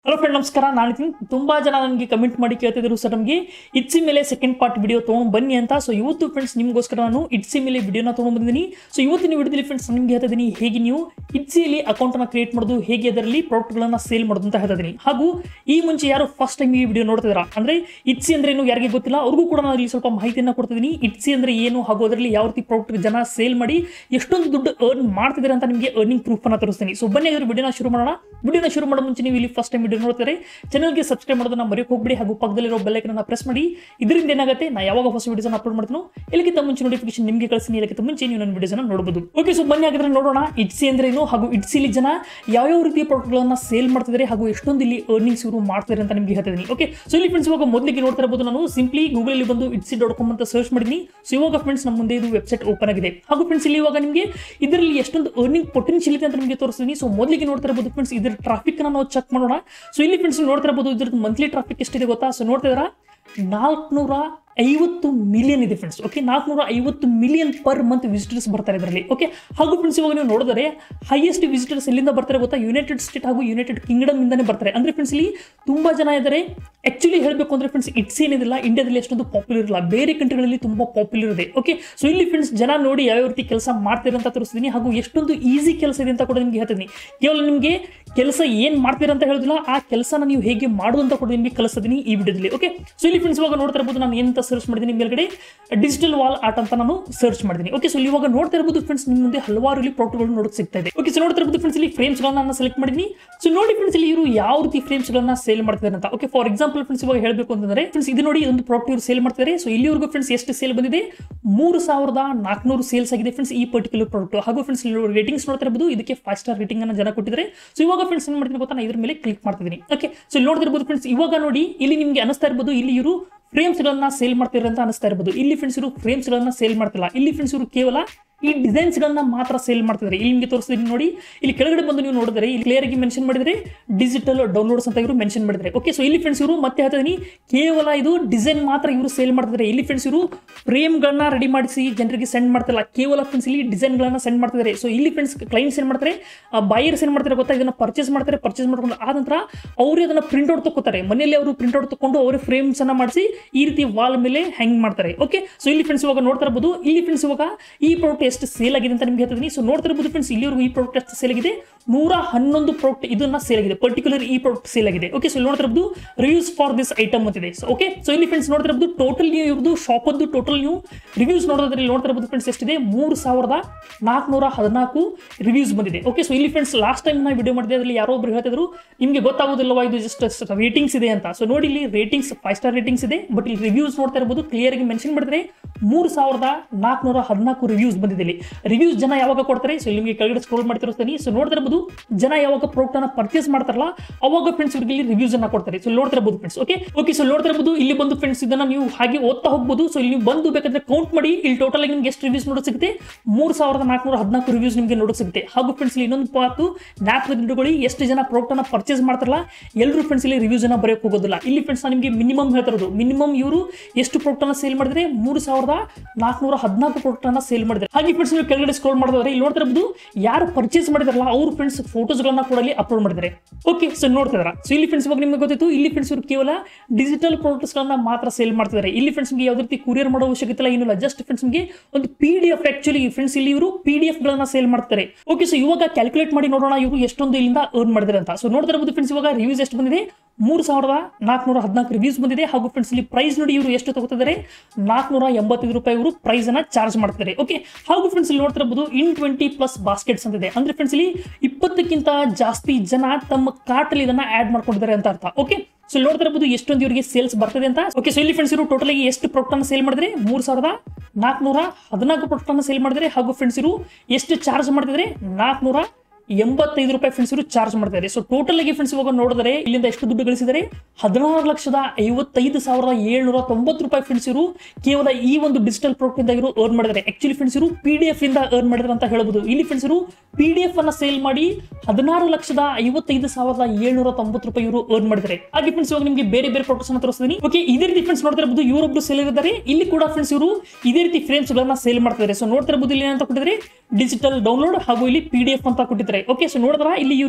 hello friend ನಮಸ್ಕಾರ ನಾನು ನಿತಿನ್ ತುಂಬಾ ಜನ ನನಗೆ ಕಮೆಂಟ್ ಮಾಡಿ ಕೇಳ್ತಿದ್ರು ಸರ್ ನಮಗೆ ಇಟ್ಸಿ ಮೇಲೆ ಸೆಕೆಂಡ್ ಪಾರ್ಟ್ ವಿಡಿಯೋ ತೊಗೊಂಡು ಬನ್ನಿ ಅಂತ ಸೊ ಇವತ್ತು ಫ್ರೆಂಡ್ಸ್ ನಿಮಗೋಸ್ಕರ ನಾನು ಇಟ್ಸಿ ಮೇಲೆ ವಿಡಿಯೋನ ತೊಗೊಂಡು ಬಂದಿದ್ದೀನಿ ಸೊ ಇವತ್ತಿನ ವಿಡಿಯೋದಲ್ಲಿ ಫ್ರೆಂಡ್ಸ್ ನಿಮ್ಗೆ ಹೇಳ್ತಾ ಇದ್ದೀನಿ ಹೇಗೆ ನೀವು ಇಟ್ಸಿಯಲ್ಲಿ ಅಕೌಂಟನ್ನು ಕ್ರಿಯೇಟ್ ಮಾಡೋದು ಹೇಗೆ ಅದರಲ್ಲಿ ಪ್ರಾಡಕ್ಟ್ಗಳನ್ನು ಸೇಲ್ ಮಾಡೋದು ಅಂತ ಹೇಳ್ತಾ ಇದ್ದೀನಿ ಹಾಗೂ ಈ ಮುಂಚೆ ಯಾರು ಫಸ್ಟ್ ಟೈಮ್ ಈ ವಿಡಿಯೋ ನೋಡ್ತಿದ್ದೀರಾ ಅಂದ್ರೆ ಇಟ್ಸಿ ಅಂದ್ರೆ ಏನು ಯಾರಿಗೆ ಗೊತ್ತಿಲ್ಲ ಅವ್ರಿಗೂ ಕೂಡ ನಾನು ಇಲ್ಲಿ ಸ್ವಲ್ಪ ಮಾಹಿತಿಯನ್ನು ಕೊಡ್ತಿದ್ದೀನಿ ಇಟ್ಸಿ ಅಂದ್ರೆ ಏನು ಹಾಗೂ ಅದರಲ್ಲಿ ಯಾವ ರೀತಿ ಪ್ರಾಡಕ್ಟ್ ಜನ ಸೇಲ್ ಮಾಡಿ ಎಷ್ಟೊಂದು ದುಡ್ಡು ಅರ್ನ್ ಮಾಡ್ತಿದ್ದಾರೆ ಅಂತ ನಿಮಗೆ ಅರ್ನಿಂಗ್ ಪ್ರೂಫ್ ಅನ್ನ ತೋರಿಸ್ತೀನಿ ಸೊ ಬನ್ನಿ ಅದ್ರ ವಿಡಿಯೋನ ಶುರು ಮಾಡೋಣ ವಿಡಿಯೋನ ಶುರು ಮಾಡೋ ಮುಂಚೆ ನೀವು ಇಲ್ಲಿ ಫಸ್ಟ್ ಟೈಮ್ ವಿಡಿಯೋ ನೋಡ್ತಾರೆ ಚಾನಲ್ಗೆ ಸಬ್ಸ್ಕ್ರೈಬ್ ಮಾಡೋದನ್ನ ಮರೆಯೋಕೆ ಹೋಗ್ಬಿಡಿ ಹಾಗೂ ಪಕ್ಕದಲ್ಲಿರೋ ಬೆಲ್ಲೈಕನ್ನ ಪ್ರೆಸ್ ಮಾಡಿ ಇದರಿಂದ ಏನಾಗುತ್ತೆ ನಾ ಯಾವಾಗ ಹೊಸ ವಿಡಿಯೋಸ್ ಅಪ್ಲೋಡ್ ಮಾಡ್ತೀನೋ ಎಲ್ಲಕ್ಕಿಂತ ಮುಂಚೆ ನೋಟಿಫಿಕೇಶನ್ ನಿಮಗೆ ಕಳಿಸ್ತೀನಿ ಎಲ್ಲಕ್ಕಿಂತ ಮುಂಚೆ ನೀವು ನನ್ನ ವಿಡಿಯೋಸ್ ನೋಡಬಹುದು ಓಕೆ ಸೊ ಬನ್ನಿ ಹಾಗಾದ್ರೆ ನೋಡೋಣ ಇಟ್ಸಿ ಅಂದ್ರೆ ಏನು ಹಾಗೂ ಇಟ್ಸಿಲಿ ಜನ ಯಾವ್ಯಾವ ರೀತಿಯ ಪ್ರಾಡಕ್ಟ್ಗಳನ್ನ ಸೇಲ್ ಮಾಡ್ತಿದ್ದಾರೆ ಹಾಗೂ ಎಷ್ಟೊಂದು ಇಲ್ಲಿ ಅರ್ನಿಂಗ್ಸ್ ಇವರು ಮಾಡ್ತಿದ್ದಾರೆ ಅಂತ ನಿಮಗೆ ಹೇಳ್ತಿದ್ದೀನಿ ಓಕೆ ಸೊ ಇಲ್ಲಿ ಫ್ರೆಂಡ್ಸ್ ಇವಾಗ ಮೊದಲಿಗೆ ನೋಡ್ತಾ ಇರಬಹುದು ನಾನು ಸಿಂಪ್ಲಿ ಗೂಗಲ್ ಅಲ್ಲಿ ಬಂದು ಇಟ್ಸಿ ಡಾಟ್ ಕಾಮ್ ಅಂತ ಸರ್ಚ್ ಮಾಡಿದ್ದೀನಿ ಸೊ ಇವಾಗ ಫ್ರೆಂಡ್ಸ್ ನಮ್ಮ ಮುಂದೆ ಇದು ವೆಬ್ಸೈಟ್ ಓಪನ್ ಆಗಿದೆ ಹಾಗೂ ಫ್ರೆಂಡ್ಸ್ ಇಲ್ಲಿ ಇವಾಗ ನಿಮಗೆ ಇದರಲ್ಲಿ ಎಷ್ಟೊಂದು ಅರ್ನಿಂಗ್ ಪೊಟೆನ್ಶಿಯಲ್ ಇದೆ ಅಂತ ನಿಮಗೆ ತೋರಿಸ್ತೀನಿ ಸೊ ಮೊದಲಿಗೆ ನೋಡ್ತಾ ಇರಬಹುದು ಫ್ರೆಂಡ್ಸ್ ಇದರ ಟ್ರಾಫಿಕ್ ನಾವು ಚೆಕ್ ಮಾಡೋಣ ಸೊ ಇಲ್ಲಿ ಫ್ರೆಂಡ್ಸ್ ನೋಡ್ತಾ ಇರಬಹುದು ಇದ್ರದ್ದು ಮಂತ್ಲಿ ಟ್ರಾಫಿಕ್ ಎಷ್ಟಿದೆ ಗೊತ್ತಾ ಸೊ ನೋಡ್ತಾ ಇದ್ದೀರಾ ನಾಲ್ಕುನೂರ ಐವತ್ತು ಮಿಲಿಯನ್ ಇದೆ ಫ್ರೆಂಡ್ಸ್ ಓಕೆ ನಾಲ್ಕುನೂರ ಐವತ್ತು ಮಿಲಿಯನ್ ಪರ್ ಮಂತ್ ವಿಸಿಟರ್ಸ್ ಬರ್ತಾರೆ ಇದರಲ್ಲಿ ಓಕೆ ಹಾಗೂ ಫ್ರೆಂಡ್ಸ್ ಇವಾಗ ನೀವು ನೋಡಿದರೆ ಹೈಯೆಸ್ಟ್ ವಿಸಿಟರ್ಸ್ ಎಲ್ಲಿಂದ ಬರ್ತಾರೆ ಗೊತ್ತಾ ಯುನೈಟೆಡ್ ಸ್ಟೇಟ್ ಹಾಗೂ ಯುನೈಟೆಡ್ ಕಿಂಗ್ಡಮ್ ಇಂದಾನೆ ಬರ್ತಾರೆ ಅಂದ್ರೆ ಫ್ರೆಂಡ್ಸ್ ಇಲ್ಲಿ ತುಂಬಾ ಜನ ಇದ್ದಾರೆ ಆಕ್ಚುಲಿ ಹೇಳಬೇಕು ಅಂದ್ರೆ ಫ್ರೆಂಡ್ಸ್ ಇಟ್ಸ್ ಏನಿದಿಲ್ಲ ಇಂಡಿಯಾದಲ್ಲಿ ಎಷ್ಟೊಂದು ಪಾಪ್ಯುಲರ್ ಇಲ್ಲ ಬೇರೆ ಕಂಟ್ರಿಗಳಲ್ಲಿ ತುಂಬಾ ಪಾಪ್ಯುಲರ್ ಇದೆ ಓಕೆ ಸೊ ಇಲ್ಲಿ ಫ್ರೆಂಡ್ಸ್ ಜನ ನೋಡಿ ಯಾವ್ಯಾವ ರೀತಿ ಕೆಲಸ ಮಾಡ್ತಾರೆ ಅಂತ ತೋರಿಸ್ತೀನಿ ಹಾಗೂ ಎಷ್ಟೊಂದು ಈಸಿ ಕೆಲಸ ಇದೆ ಅಂತ ಕೂಡ ನಿಮಗೆ ಹೇಳ್ತೀನಿ ಕೇವಲ ನಿಮಗೆ ಕೆಲಸ ಏನ್ ಮಾಡ್ತೀರಾ ಅಂತ ಹೇಳೋದಿಲ್ಲ ಆ ಕೆಲಸನ ನೀವು ಹೇಗೆ ಮಾಡೋದು ಅಂತ ಕೂಡ ನಿಮಗೆ ಕಲಿಸ್ತೀನಿ ಈ ವಿಡಿಯೋದಲ್ಲಿ ಓಕೆ ಸೊ ಇಲ್ಲಿ ಫ್ರೆಂಡ್ಸ್ ಇವಾಗ ನೋಡ್ತಾ ಇರ್ಬೋದು ನಾನು ಏನಂತ ಸರ್ಚ್ ಮಾಡಿದ್ದೀನಿ ಮೇಲ್ಗಡೆ ಡಿಜಿಟಲ್ ವಾಲ್ ಆರ್ಟ್ ಅಂತ ನಾನು ಸರ್ಚ್ ಮಾಡಿದ್ದೀನಿ ಓಕೆ ಸೊ ಇವಾಗ ನೋಡ್ತಾ ಇರ್ಬೋದು ಫ್ರೆಂಡ್ಸ್ ನಿಮ್ಮ ಮುಂದೆ ಹಲವಾರು ಇಲ್ಲಿ ಪ್ರಾಡಕ್ಟ್ಗಳು ನೋಡೋಕೆ ಸಿಗ್ತಾ ಇದೆ ಓಕೆ ಸೊ ನೋಡ್ತಾ ಇರ್ಬೋದು ಫ್ರೆಂಡ್ಸ್ ಇಲ್ಲಿ ಫ್ರೇಮ್ಸ್ ಗಳನ್ನ ನಾನು ಸೆಲೆಕ್ಟ್ ಮಾಡಿದ್ದೀನಿ ಸೊ ನೋಡಿ ಫ್ರೆಂಡ್ಸ್ ಇಲ್ಲಿ ಇವರು ಯಾವ ರೀತಿ ಫ್ರೇಮ್ಸ್ ಗಳನ್ನ ಸೇಲ್ ಮಾಡ್ತಿದ್ದಾರೆ ಅಂತ ಓಕೆ ಫಾರ್ ಎಕ್ಸಾಂಪಲ್ ಫ್ರೆಂಡ್ಸ್ ಇವಾಗ ಹೇಳಬೇಕು ಅಂತಂದ್ರೆ ಫ್ರೆಂಡ್ಸ್ ಇದು ನೋಡಿ ಒಂದು ಪ್ರಾಡಕ್ಟ್ ಇವರು ಸೇಲ್ ಮಾಡ್ತಿದ್ದಾರೆ ಸೊ ಇಲ್ಲಿವರೆಗೂ ಫ್ರೆಂಡ್ಸ್ ಎಷ್ಟು ಸೇಲ್ ಬಂದಿದೆ ಮೂರು ಸಾವಿರದ ನಾಲ್ಕುನೂರು ಸೇಲ್ಸ್ ಆಗಿದೆ ಫ್ರೆಂಡ್ಸ್ ಈ ಪರ್ಟಿಕ್ಯುಲರ್ ಪ್ರಾಡಕ್ಟ್ ಹಾಗೂ ಫ್ರೆಂಡ್ಸ್ ರೇಟಿಂಗ್ಸ್ ನೋಡ್ತಾ ಇರಬಹುದು ಇದಕ್ಕೆ ಫೈವ್ ಸ್ಟಾರ್ ರೇಟಿಂಗ್ ಅನ್ನ ಜನ ಕೊಟ್ಟಿದ್ದಾರೆ ಸೊ ಇವಾಗ ಫ್ರೆಂಡ್ಸ್ ಏನು ಮಾಡ್ತೀನಿ ಗೊತ್ತಾ ನಾನು ಇದ್ರ ಮೇಲೆ ಕ್ಲಿಕ್ ಮಾಡ್ತಿದ್ದೀನಿ ಓಕೆ ಸೊ ಇಲ್ಲಿ ನೋಡ್ತಿರ್ಬೋದು ಫ್ರೆಂಡ್ಸ್ ಇವಾಗ ನೋಡಿ ಇಲ್ಲಿ ನಿಮಗೆ ಅನಿಸ್ತಾ ಇರ್ಬೋದು ಇಲ್ಲಿ ಇವರು ಫ್ರೇಮ್ಸ್ ಗಳನ್ನ ಸೇಲ್ ಮಾಡ್ತಿದ್ದಾರೆ ಅಂತ ಅನಿಸ್ತಾ ಇರ್ಬೋದು ಇಲ್ಲಿ ಫ್ರೆಂಡ್ಸ್ ಇವರು ಫ್ರೇಮ್ಸ್ ಗಳನ್ನ ಸೇಲ್ ಮಾಡ್ತಿಲ್ಲ ಇಲ್ಲಿ ಫ್ರೆಂಡ್ಸ್ ಇವರು ಕೇವಲ ಈ ಡಿಸೈನ್ಸ್ ಗಳನ್ನ ಮಾತ್ರ ಸೇಲ್ ಮಾಡ್ತಿದ್ದಾರೆ ಇಲ್ಲಿ ನಿಮಗೆ ತೋರಿಸ್ತೀನಿ ನೋಡಿ ಇಲ್ಲಿ ಕೆಳಗಡೆ ಬಂದು ನೀವು ನೋಡಿದ್ರೆ ಇಲ್ಲಿ ಕ್ಲಿಯರ್ ಆಗಿ ಮೆನ್ಷನ್ ಮಾಡಿದ್ರೆ ಡಿಜಿಟಲ್ ಡೌನ್ಲೋಡ್ಸ್ ಅಂತ ಇವರು ಮೆನ್ಷನ್ ಮಾಡಿದ್ದಾರೆ ಓಕೆ ಸೊ ಇಲ್ಲಿ ಫ್ರೆಂಡ್ಸ್ ಇವರು ಮತ್ತೆ ಹೇಳ್ತಾ ಇದೀನಿ ಕೇವಲ ಇದು ಡಿಸೈನ್ ಮಾತ್ರ ಇವರು ಸೇಲ್ ಮಾಡ್ತಿದ್ದಾರೆ ಇಲ್ಲಿ ಫ್ರೆಂಡ್ಸ್ ಇವರು ಫ್ರೇಮ್ಗಳನ್ನ ರೆಡಿ ಮಾಡಿಸಿ ಜನರಿಗೆ ಸೆಂಡ್ ಮಾಡ್ತಿಲ್ಲ ಕೇವಲ ಫ್ರೆಂಡ್ಸ್ ಇಲ್ಲಿ ಡಿಸೈನ್ಗಳನ್ನ ಸೆಂಡ್ ಮಾಡ್ತಿದ್ದಾರೆ ಸೊ ಇಲ್ಲಿ ಫ್ರೆಂಡ್ಸ್ ಕ್ಲೈಂಟ್ಸ್ ಏನು ಮಾಡ್ತಾರೆ ಬೈಯರ್ಸ್ ಏನು ಮಾಡ್ತಾರೆ ಗೊತ್ತಾ ಇದನ್ನ ಪರ್ಚೇಸ್ ಮಾಡ್ತಾರೆ ಪರ್ಚೇಸ್ ಮಾಡ್ಕೊಂಡು ಆದ ನಂತರ ಅವರೇ ಅದನ್ನ ಪ್ರಿಂಟ್ ಔಟ್ ತಗೋತಾರೆ ಮನೆಯಲ್ಲಿ ಅವರು ಪ್ರಿಂಟ್ ಔಟ್ ತಗೊಂಡು ಅವರೇ ಫ್ರೇಮ್ಸ್ ಅನ್ನ ಮಾಡಿಸಿ ಈ ರೀತಿ ವಾಲ್ ಮೇಲೆ ಹ್ಯಾಂಗ್ ಮಾಡ್ತಾರೆ ಓಕೆ ಸೊ ಇಲ್ಲಿ ಫ್ರೆಂಡ್ಸ್ ಇವಾಗ ನೋಡ್ತಾ ಇರಬಹುದು ಇಲ್ಲಿ ಫ್ರೆಂಡ್ಸ್ ಇವಾಗ ಈ ಪ್ರಾಡಕ್ಟ್ ಎಷ್ಟು ಸೇಲ್ ಆಗಿದೆ ಅಂತ ನಿಮ್ಗೆ ಹೇಳ್ತಿದ್ದೀನಿ ಸೊ ನೋಡ್ತಾ ಇರಬಹುದು ಫ್ರೆಂಡ್ಸ್ ಇಲ್ಲಿವರೆಗೂ ಈ ಪ್ರಾಡಕ್ಟ್ ಎಷ್ಟು ಸೇಲ್ ಆಗಿದೆ ನೂರ ಹನ್ನೊಂದು ಪ್ರಾಡಕ್ಟ್ ಇದನ್ನ ಸೇಲ್ ಆಗಿದೆ ಪರ್ಟಿಕ್ಯುಲರ್ ಈ ಪ್ರಾಡಕ್ಟ್ ಸೇಲ್ ಆಗಿದೆ ಓಕೆ ಸೊ ನೋಡ್ತಾ ಇರಬಹುದು ರಿವ್ಯೂಸ್ ಫಾರ್ ದಿಸ್ ಐಟಮ್ ಅಂತಿದೆ ಸೊ ಓಕೆ ಸೊ ಇಲ್ಲಿ ಫ್ರೆಂಡ್ಸ್ ನೋಡ್ತಾ ಇರಬಹುದು ಟೋಟಲ್ ನೀವು ಇವ್ರದ್ದು ಶಾಪದ್ದು ಟೋಟಲ್ ನೀವು ರಿವ್ಯೂಸ್ ನೋಡೋದ್ರಲ್ಲಿ ನೋಡ್ತಾ ಇರಬಹುದು ಫ್ರೆಂಡ್ಸ್ ಎಷ್ಟಿದೆ ಮೂರು ಸಾವಿರದ ನಾಲ್ಕುನೂರ ಹದಿನಾಲ್ಕು ರಿವ್ಯೂಸ್ ಬಂದಿದೆ ಓಕೆ ಸೊ ಇಲ್ಲಿ ಫ್ರೆಂಡ್ಸ್ ಲಾಸ್ಟ್ ಟೈಮ್ ನಾವು ವಿಡಿಯೋ ಮಾಡಿದೆ ಅದರಲ್ಲಿ ಯಾರೋ ಒಬ್ರು ಹೇಳ್ತಿದ್ರು ನಿಮಗೆ ಗೊತ್ತಾಗೋದಿಲ್ಲವಾ ಇದು ಜಸ್ಟ್ ರೇಟಿಂಗ್ಸ್ ಇದೆ ಅಂತ ಸೊ ನೋಡಿ ಇಲ್ಲಿ ರೇಟಿಂಗ್ಸ್ ಫೈವ್ ಸ್ಟಾರ್ ರೇಟಿಂಗ್ಸ್ ಇದೆ ಬಟ್ ಇಲ್ಲಿ ರಿವ್ಯೂಸ್ ನೋಡ್ತಾ ಇರಬಹುದು ಕ್ಲಿಯರ್ ಆಗಿ ಮೆನ್ಷನ್ ಮಾಡಿದ್ರೆ ಮೂರು ಸಾವಿರದ ನಾಲ್ಕುನೂರ ಹದಿನಾಲ್ಕು ರಿವ್ಯೂಸ್ ಬಂದಿದೆ ಇಲ್ಲಿ ರಿವ್ಯೂಸ್ ಜನ ಯಾವಾಗ ಕೊಡ್ತಾರೆ ಸೊ ಇಲ್ಲಿ ನಿಮಗೆ ಕೆಳಗಡೆ ಸ್ಕ್ರೋಲ್ ಮಾಡ್ತಿರ್ತೀನಿ ಸೊ ನೋಡ್ತಾ ಇರಬಹುದು ಜನ ಯಾವಾಗ ಪ್ರಾಡಕ್ಟ್ ಅನ್ನ ಪರ್ಚೇಸ್ ಮಾಡ್ತಾರಲ್ಲ ಅವಾಗ ಫ್ರೆಂಡ್ಸ್ ಇವ್ರಿಗೆ ಇಲ್ಲಿ ರಿವ್ಯೂಸ್ ಅನ್ನ ಕೊಡ್ತಾರೆ ಸೊ ನೋಡ್ತಾ ಇರಬಹುದು ಫ್ರೆಂಡ್ಸ್ ಓಕೆ ಓಕೆ ಸೊ ನೋಡ್ತಾ ಇರಬಹುದು ಇಲ್ಲಿ ಬಂದು ಫ್ರೆಂಡ್ಸ್ ಇದನ್ನ ನೀವು ಹಾಗೆ ಓದ್ತಾ ಹೋಗ್ಬೋದು ಸೊ ಇಲ್ಲಿ ನೀವು ಬಂದು ಬೇಕಾದ್ರೆ ಕೌಂಟ್ ಮಾಡಿ ಇಲ್ಲಿ ಟೋಟಲ್ ಆಗಿ ನಿಮ್ಗೆ ಎಷ್ಟು ರಿವ್ಯೂಸ್ ನೋಡೋಕೆ ಸಿಗುತ್ತೆ ಮೂರು ಸಾವಿರದ ನಾಲ್ಕುನೂರ ಹದಿನಾಲ್ಕು ರಿವ್ಯೂಸ್ ನಿಮಗೆ ನೋಡೋಕೆ ಸಿಗುತ್ತೆ ಹಾಗೂ ಫ್ರೆಂಡ್ಸ್ ಇಲ್ಲಿ ಇನ್ನೊಂದು ಪಾತು ನ್ಯಾಪ್ ಇಟ್ಕೊಳ್ಳಿ ಎಷ್ಟು ಜನ ಪ್ರಾಡಕ್ಟ್ ಅನ್ನ ಪರ್ಚೇಸ್ ಮಾಡ್ತಾರಲ್ಲ ಎಲ್ಲರೂ ಫ್ರೆಂಡ್ಸ್ ಇಲ್ಲಿ ರಿವ್ಯೂಸ್ ಅನ್ನ ಬರೆಯೋಕೆ ಹೋಗೋದಿಲ್ಲ ಇಲ್ಲಿ ಫ್ರೆಂಡ್ಸ್ ನಾನು ನಿಮಗೆ ಮಿನಿಮಮ್ ಹೇಳ್ತಾ ಇರೋದು ಮಿನಿಮಮ್ ಇವರು ಎಷ್ಟು ಪ್ರಾಡಕ್ಟ್ ಅನ್ನ ಸೇಲ್ ಮಾಡಿದ್ರೆ ಮೂರು ಸಾವಿರದ ನಾಲ್ಕುನೂರ ಹದಿನಾಲ್ಕು ಪ್ರಾಡಕ್ಟ್ ಅನ್ನ ಸೇಲ್ ಮಾಡಿದ್ರೆ ಹಾಗೆ ಫ್ರೆಂಡ್ಸ್ ನೀವು ಕೆಳಗಡೆ ಸ್ಕ್ರೋಲ್ ಮಾಡಿದ್ರೆ ಇಲ್ಲಿ ನೋಡ್ತಾ ಇರಬಹುದು ಯಾರು ಪರ್ಚೇಸ್ ಮಾಡಿದಾರಲ್ಲ ಅವ್ರ ಫ್ರೆಂಡ್ಸ್ ಫೋಟೋಸ್ ಗಳನ್ನ ಕೂಡ ಇಲ್ಲಿ ಅಪ್ಲೋಡ್ ಮಾಡಿದ್ದಾರೆ ಓಕೆ ಸೊ ನೋಡ್ತಿದಾರ ಸೊ ಇಲ್ಲಿ ಫ್ರೆಂಡ್ಸ್ ಇವಾಗ ನಿಮಗೆ ಗೊತ್ತಿತ್ತು ಇಲ್ಲಿ ಫ್ರೆಂಡ್ಸ್ ಇವರು ಕೇವಲ ಡಿಜಿಟಲ್ ಪ್ರಾಡಕ್ಟ್ಸ್ ಗಳನ್ನ ಮಾತ್ರ ಸೇಲ್ ಮಾಡ್ತಿದ್ದಾರೆ ಇಲ್ಲಿ ಫ್ರೆಂಡ್ಸ್ ನಿಮಗೆ ಯಾವುದೇ ರೀತಿ ಕುರಿಯರ್ ಮಾಡೋ ಅವಶ್ಯಕತೆ ಇಲ್ಲ ಏನಿಲ್ಲ ಜಸ್ಟ್ ಫ್ರೆಂಡ್ಸ್ ನಿಮಗೆ ಒಂದು P D F actually friends ಇಲ್ಲಿ ಇವರು ಪಿ ಡಿ ಎಫ್ ಗಳನ್ನ ಸೇಲ್ ಮಾಡ್ತಾರೆ ಓಕೆ ಸೊ ಇವಾಗ ಕ್ಯಾಲ್ಕುಲೇಟ್ ಮಾಡಿ ನೋಡೋಣ ಇವರು ಎಷ್ಟೊಂದು ಇಲ್ಲಿಂದ ಅರ್ನ್ ಮಾಡಿದ್ದಾರೆ ಅಂತ ಸೊ ನೋಡ್ತಾ ಇರಬಹುದು ಫ್ರೆಂಡ್ಸ್ ಇವಾಗ ರಿವ್ಯೂಸ್ ಎಷ್ಟು ಬಂದಿದೆ ಮೂರು ಸಾವಿರದ ನಾಲ್ಕುನೂರ ಹದಿನಾಲ್ಕು ರಿವ್ಯೂಸ್ ಬಂದಿದೆ ಹಾಗೂ ಫ್ರೆಂಡ್ಸ್ ಇಲ್ಲಿ ಪ್ರೈಸ್ ನೋಡಿ ಇವರು ಎಷ್ಟು ತಗೋತಿದ್ದಾರೆ ನಾಲ್ಕುನೂರ ಎಂಬತ್ತೈದು ರೂಪಾಯಿ ಇವರು ಪ್ರೈಸ್ ಅನ್ನ ಚಾರ್ಜ್ ಮಾಡ್ತಾರೆ ಓಕೆ ಹಾಗೂ ಫ್ರೆಂಡ್ಸ್ ಇಲ್ಲಿ ನೋಡ್ತಾ ಇರಬಹುದು ಇನ್ ಟ್ವೆಂಟಿ ಪ್ಲಸ್ ಬಾಸ್ಕೆಟ್ಸ್ ಅಂತಿದೆ ಅಂದ್ರೆ ಫ್ರೆಂಡ್ಸ್ ಇಲ್ಲಿ ಇಪ್ಪತ್ತಕ್ಕಿಂತ ಜಾಸ್ತಿ ಜನ ತಮ್ಮ ಕಾರ್ಟ್ ಅಲ್ಲಿ ಇದನ್ನ ಆಡ್ ಮಾಡ್ಕೊಂಡಿದ್ದಾರೆ ಅಂತ ಅರ್ಥ ಓಕೆ ಸೊ ನೋಡ್ತಾ ಇರಬಹುದು ಎಷ್ಟೊಂದು ಇವರಿಗೆ ಸೇಲ್ಸ್ ಬರ್ತದೆ ಅಂತ ಓಕೆ ಸೊ ಇಲ್ಲಿ ಫ್ರೆಂಡ್ಸ್ ಇವರು ಟೋಟಲ್ ಆಗಿ ಎಷ್ಟು ಪ್ರಾಡಕ್ಟ್ ಅನ್ನು ಸೇಲ್ ಮಾಡಿದ್ರೆ ಮೂರು ಸಾವಿರದ ನಾಲ್ಕುನೂರ ಹದಿನಾಲ್ಕು ಪ್ರಾಡಕ್ಟ್ ಅನ್ನು ಸೇಲ್ ಮಾಡಿದ್ರೆ ಹಾಗೂ ಫ್ರೆಂಡ್ಸ್ ಇವರು ಎಷ್ಟು ಚಾರ್ಜ್ ಮಾಡ್ತಿದ್ರೆ ನಾಲ್ಕುನೂರ ಎಂಬತ್ತೈದು ರೂಪಾಯಿ ಫ್ರೆಂಡ್ಸ್ ಇವರು ಚಾರ್ಜ್ ಮಾಡ್ತಾರೆ ಸೊ ಟೋಟಲ್ ಆಗಿ ಫ್ರೆಂಡ್ಸ್ ಇವಾಗ ನೋಡಿದ್ರೆ ಇಲ್ಲಿಂದ ಎಷ್ಟು ದುಡ್ಡು ಗಳಿಸಿದರೆ ಹದಿನಾರು ಲಕ್ಷದ ಐವತ್ತೈದು ಸಾವಿರದ ಏಳ್ನೂರ ತೊಂಬತ್ತು ರೂಪಾಯಿ ಫ್ರೆಂಡ್ಸ್ ಇವರು ಕೇವಲ ಈ ಒಂದು ಡಿಜಿಟಲ್ ಪ್ರಾಡಕ್ಟ್ ಇಂದ ಇವರು ಅರ್ನ್ ಮಾಡಿದ್ದಾರೆ ಆಕ್ಚುಲಿ ಫ್ರೆಂಡ್ಸ್ ಇವರು ಪಿ ಡಿ ಎಫ್ ಇಂದ ಅರ್ನ್ ಮಾಡಿದ್ರೆ ಅಂತ ಹೇಳ್ಬೋದು ಇಲ್ಲಿ ಫ್ರೆಂಡ್ಸ್ ಇವರು ಪಿ ಡಿ ಎಫ್ ಅನ್ನ ಸೇಲ್ ಮಾಡಿ ಹದಿನಾರು ಲಕ್ಷದ ಐವತ್ತೈದು ಸಾವಿರದ ಏಳ್ನೂರ ತೊಂಬತ್ತು ರೂಪಾಯಿ ಇವರು ಅರ್ನ್ ಮಾಡಿದ್ದಾರೆ ಹಾಗೆ ಫ್ರೆಂಡ್ಸ್ ಇವಾಗ ನಿಮಗೆ ಬೇರೆ ಬೇರೆ ಪ್ರಾಡಕ್ಟ್ಸ್ ಅನ್ನ ತೋರಿಸ್ತೀನಿ ಓಕೆ ಇದೇ ರೀತಿ ಫ್ರೆಂಡ್ಸ್ ನೋಡ್ತಾ ಇರಬಹುದು ಇವರೊಬ್ರು ಸೇಲ್ ಇದ್ದಾರೆ ಇಲ್ಲಿ ಕೂಡ ಫ್ರೆಂಡ್ಸ್ ಇವರು ಇದೇ ರೀತಿ ಫ್ರೇಮ್ಸ್ ಗಳನ್ನ ಸೇಲ್ ಮಾಡ್ತಿದ್ದಾರೆ ಸೊ ನೋಡ್ತಾ ಇರಬಹುದು ಇಲ್ಲಿ ಏನಂತ ಕೊಟ್ಟಿದ್ದಾರೆ ಡಿಜಿಟಲ್ ಡೌನ್ಲೋಡ್ ಹಾಗೂ ಇಲ್ಲಿ ಪಿ ಡಿ ಎಫ್ ಅಂತ ಕೊಟ್ಟಿದ್ದಾರೆ ಓಕೆ ಸೊ ನೋಡಿದ್ರ ಇಲ್ಲಿ ಇವರು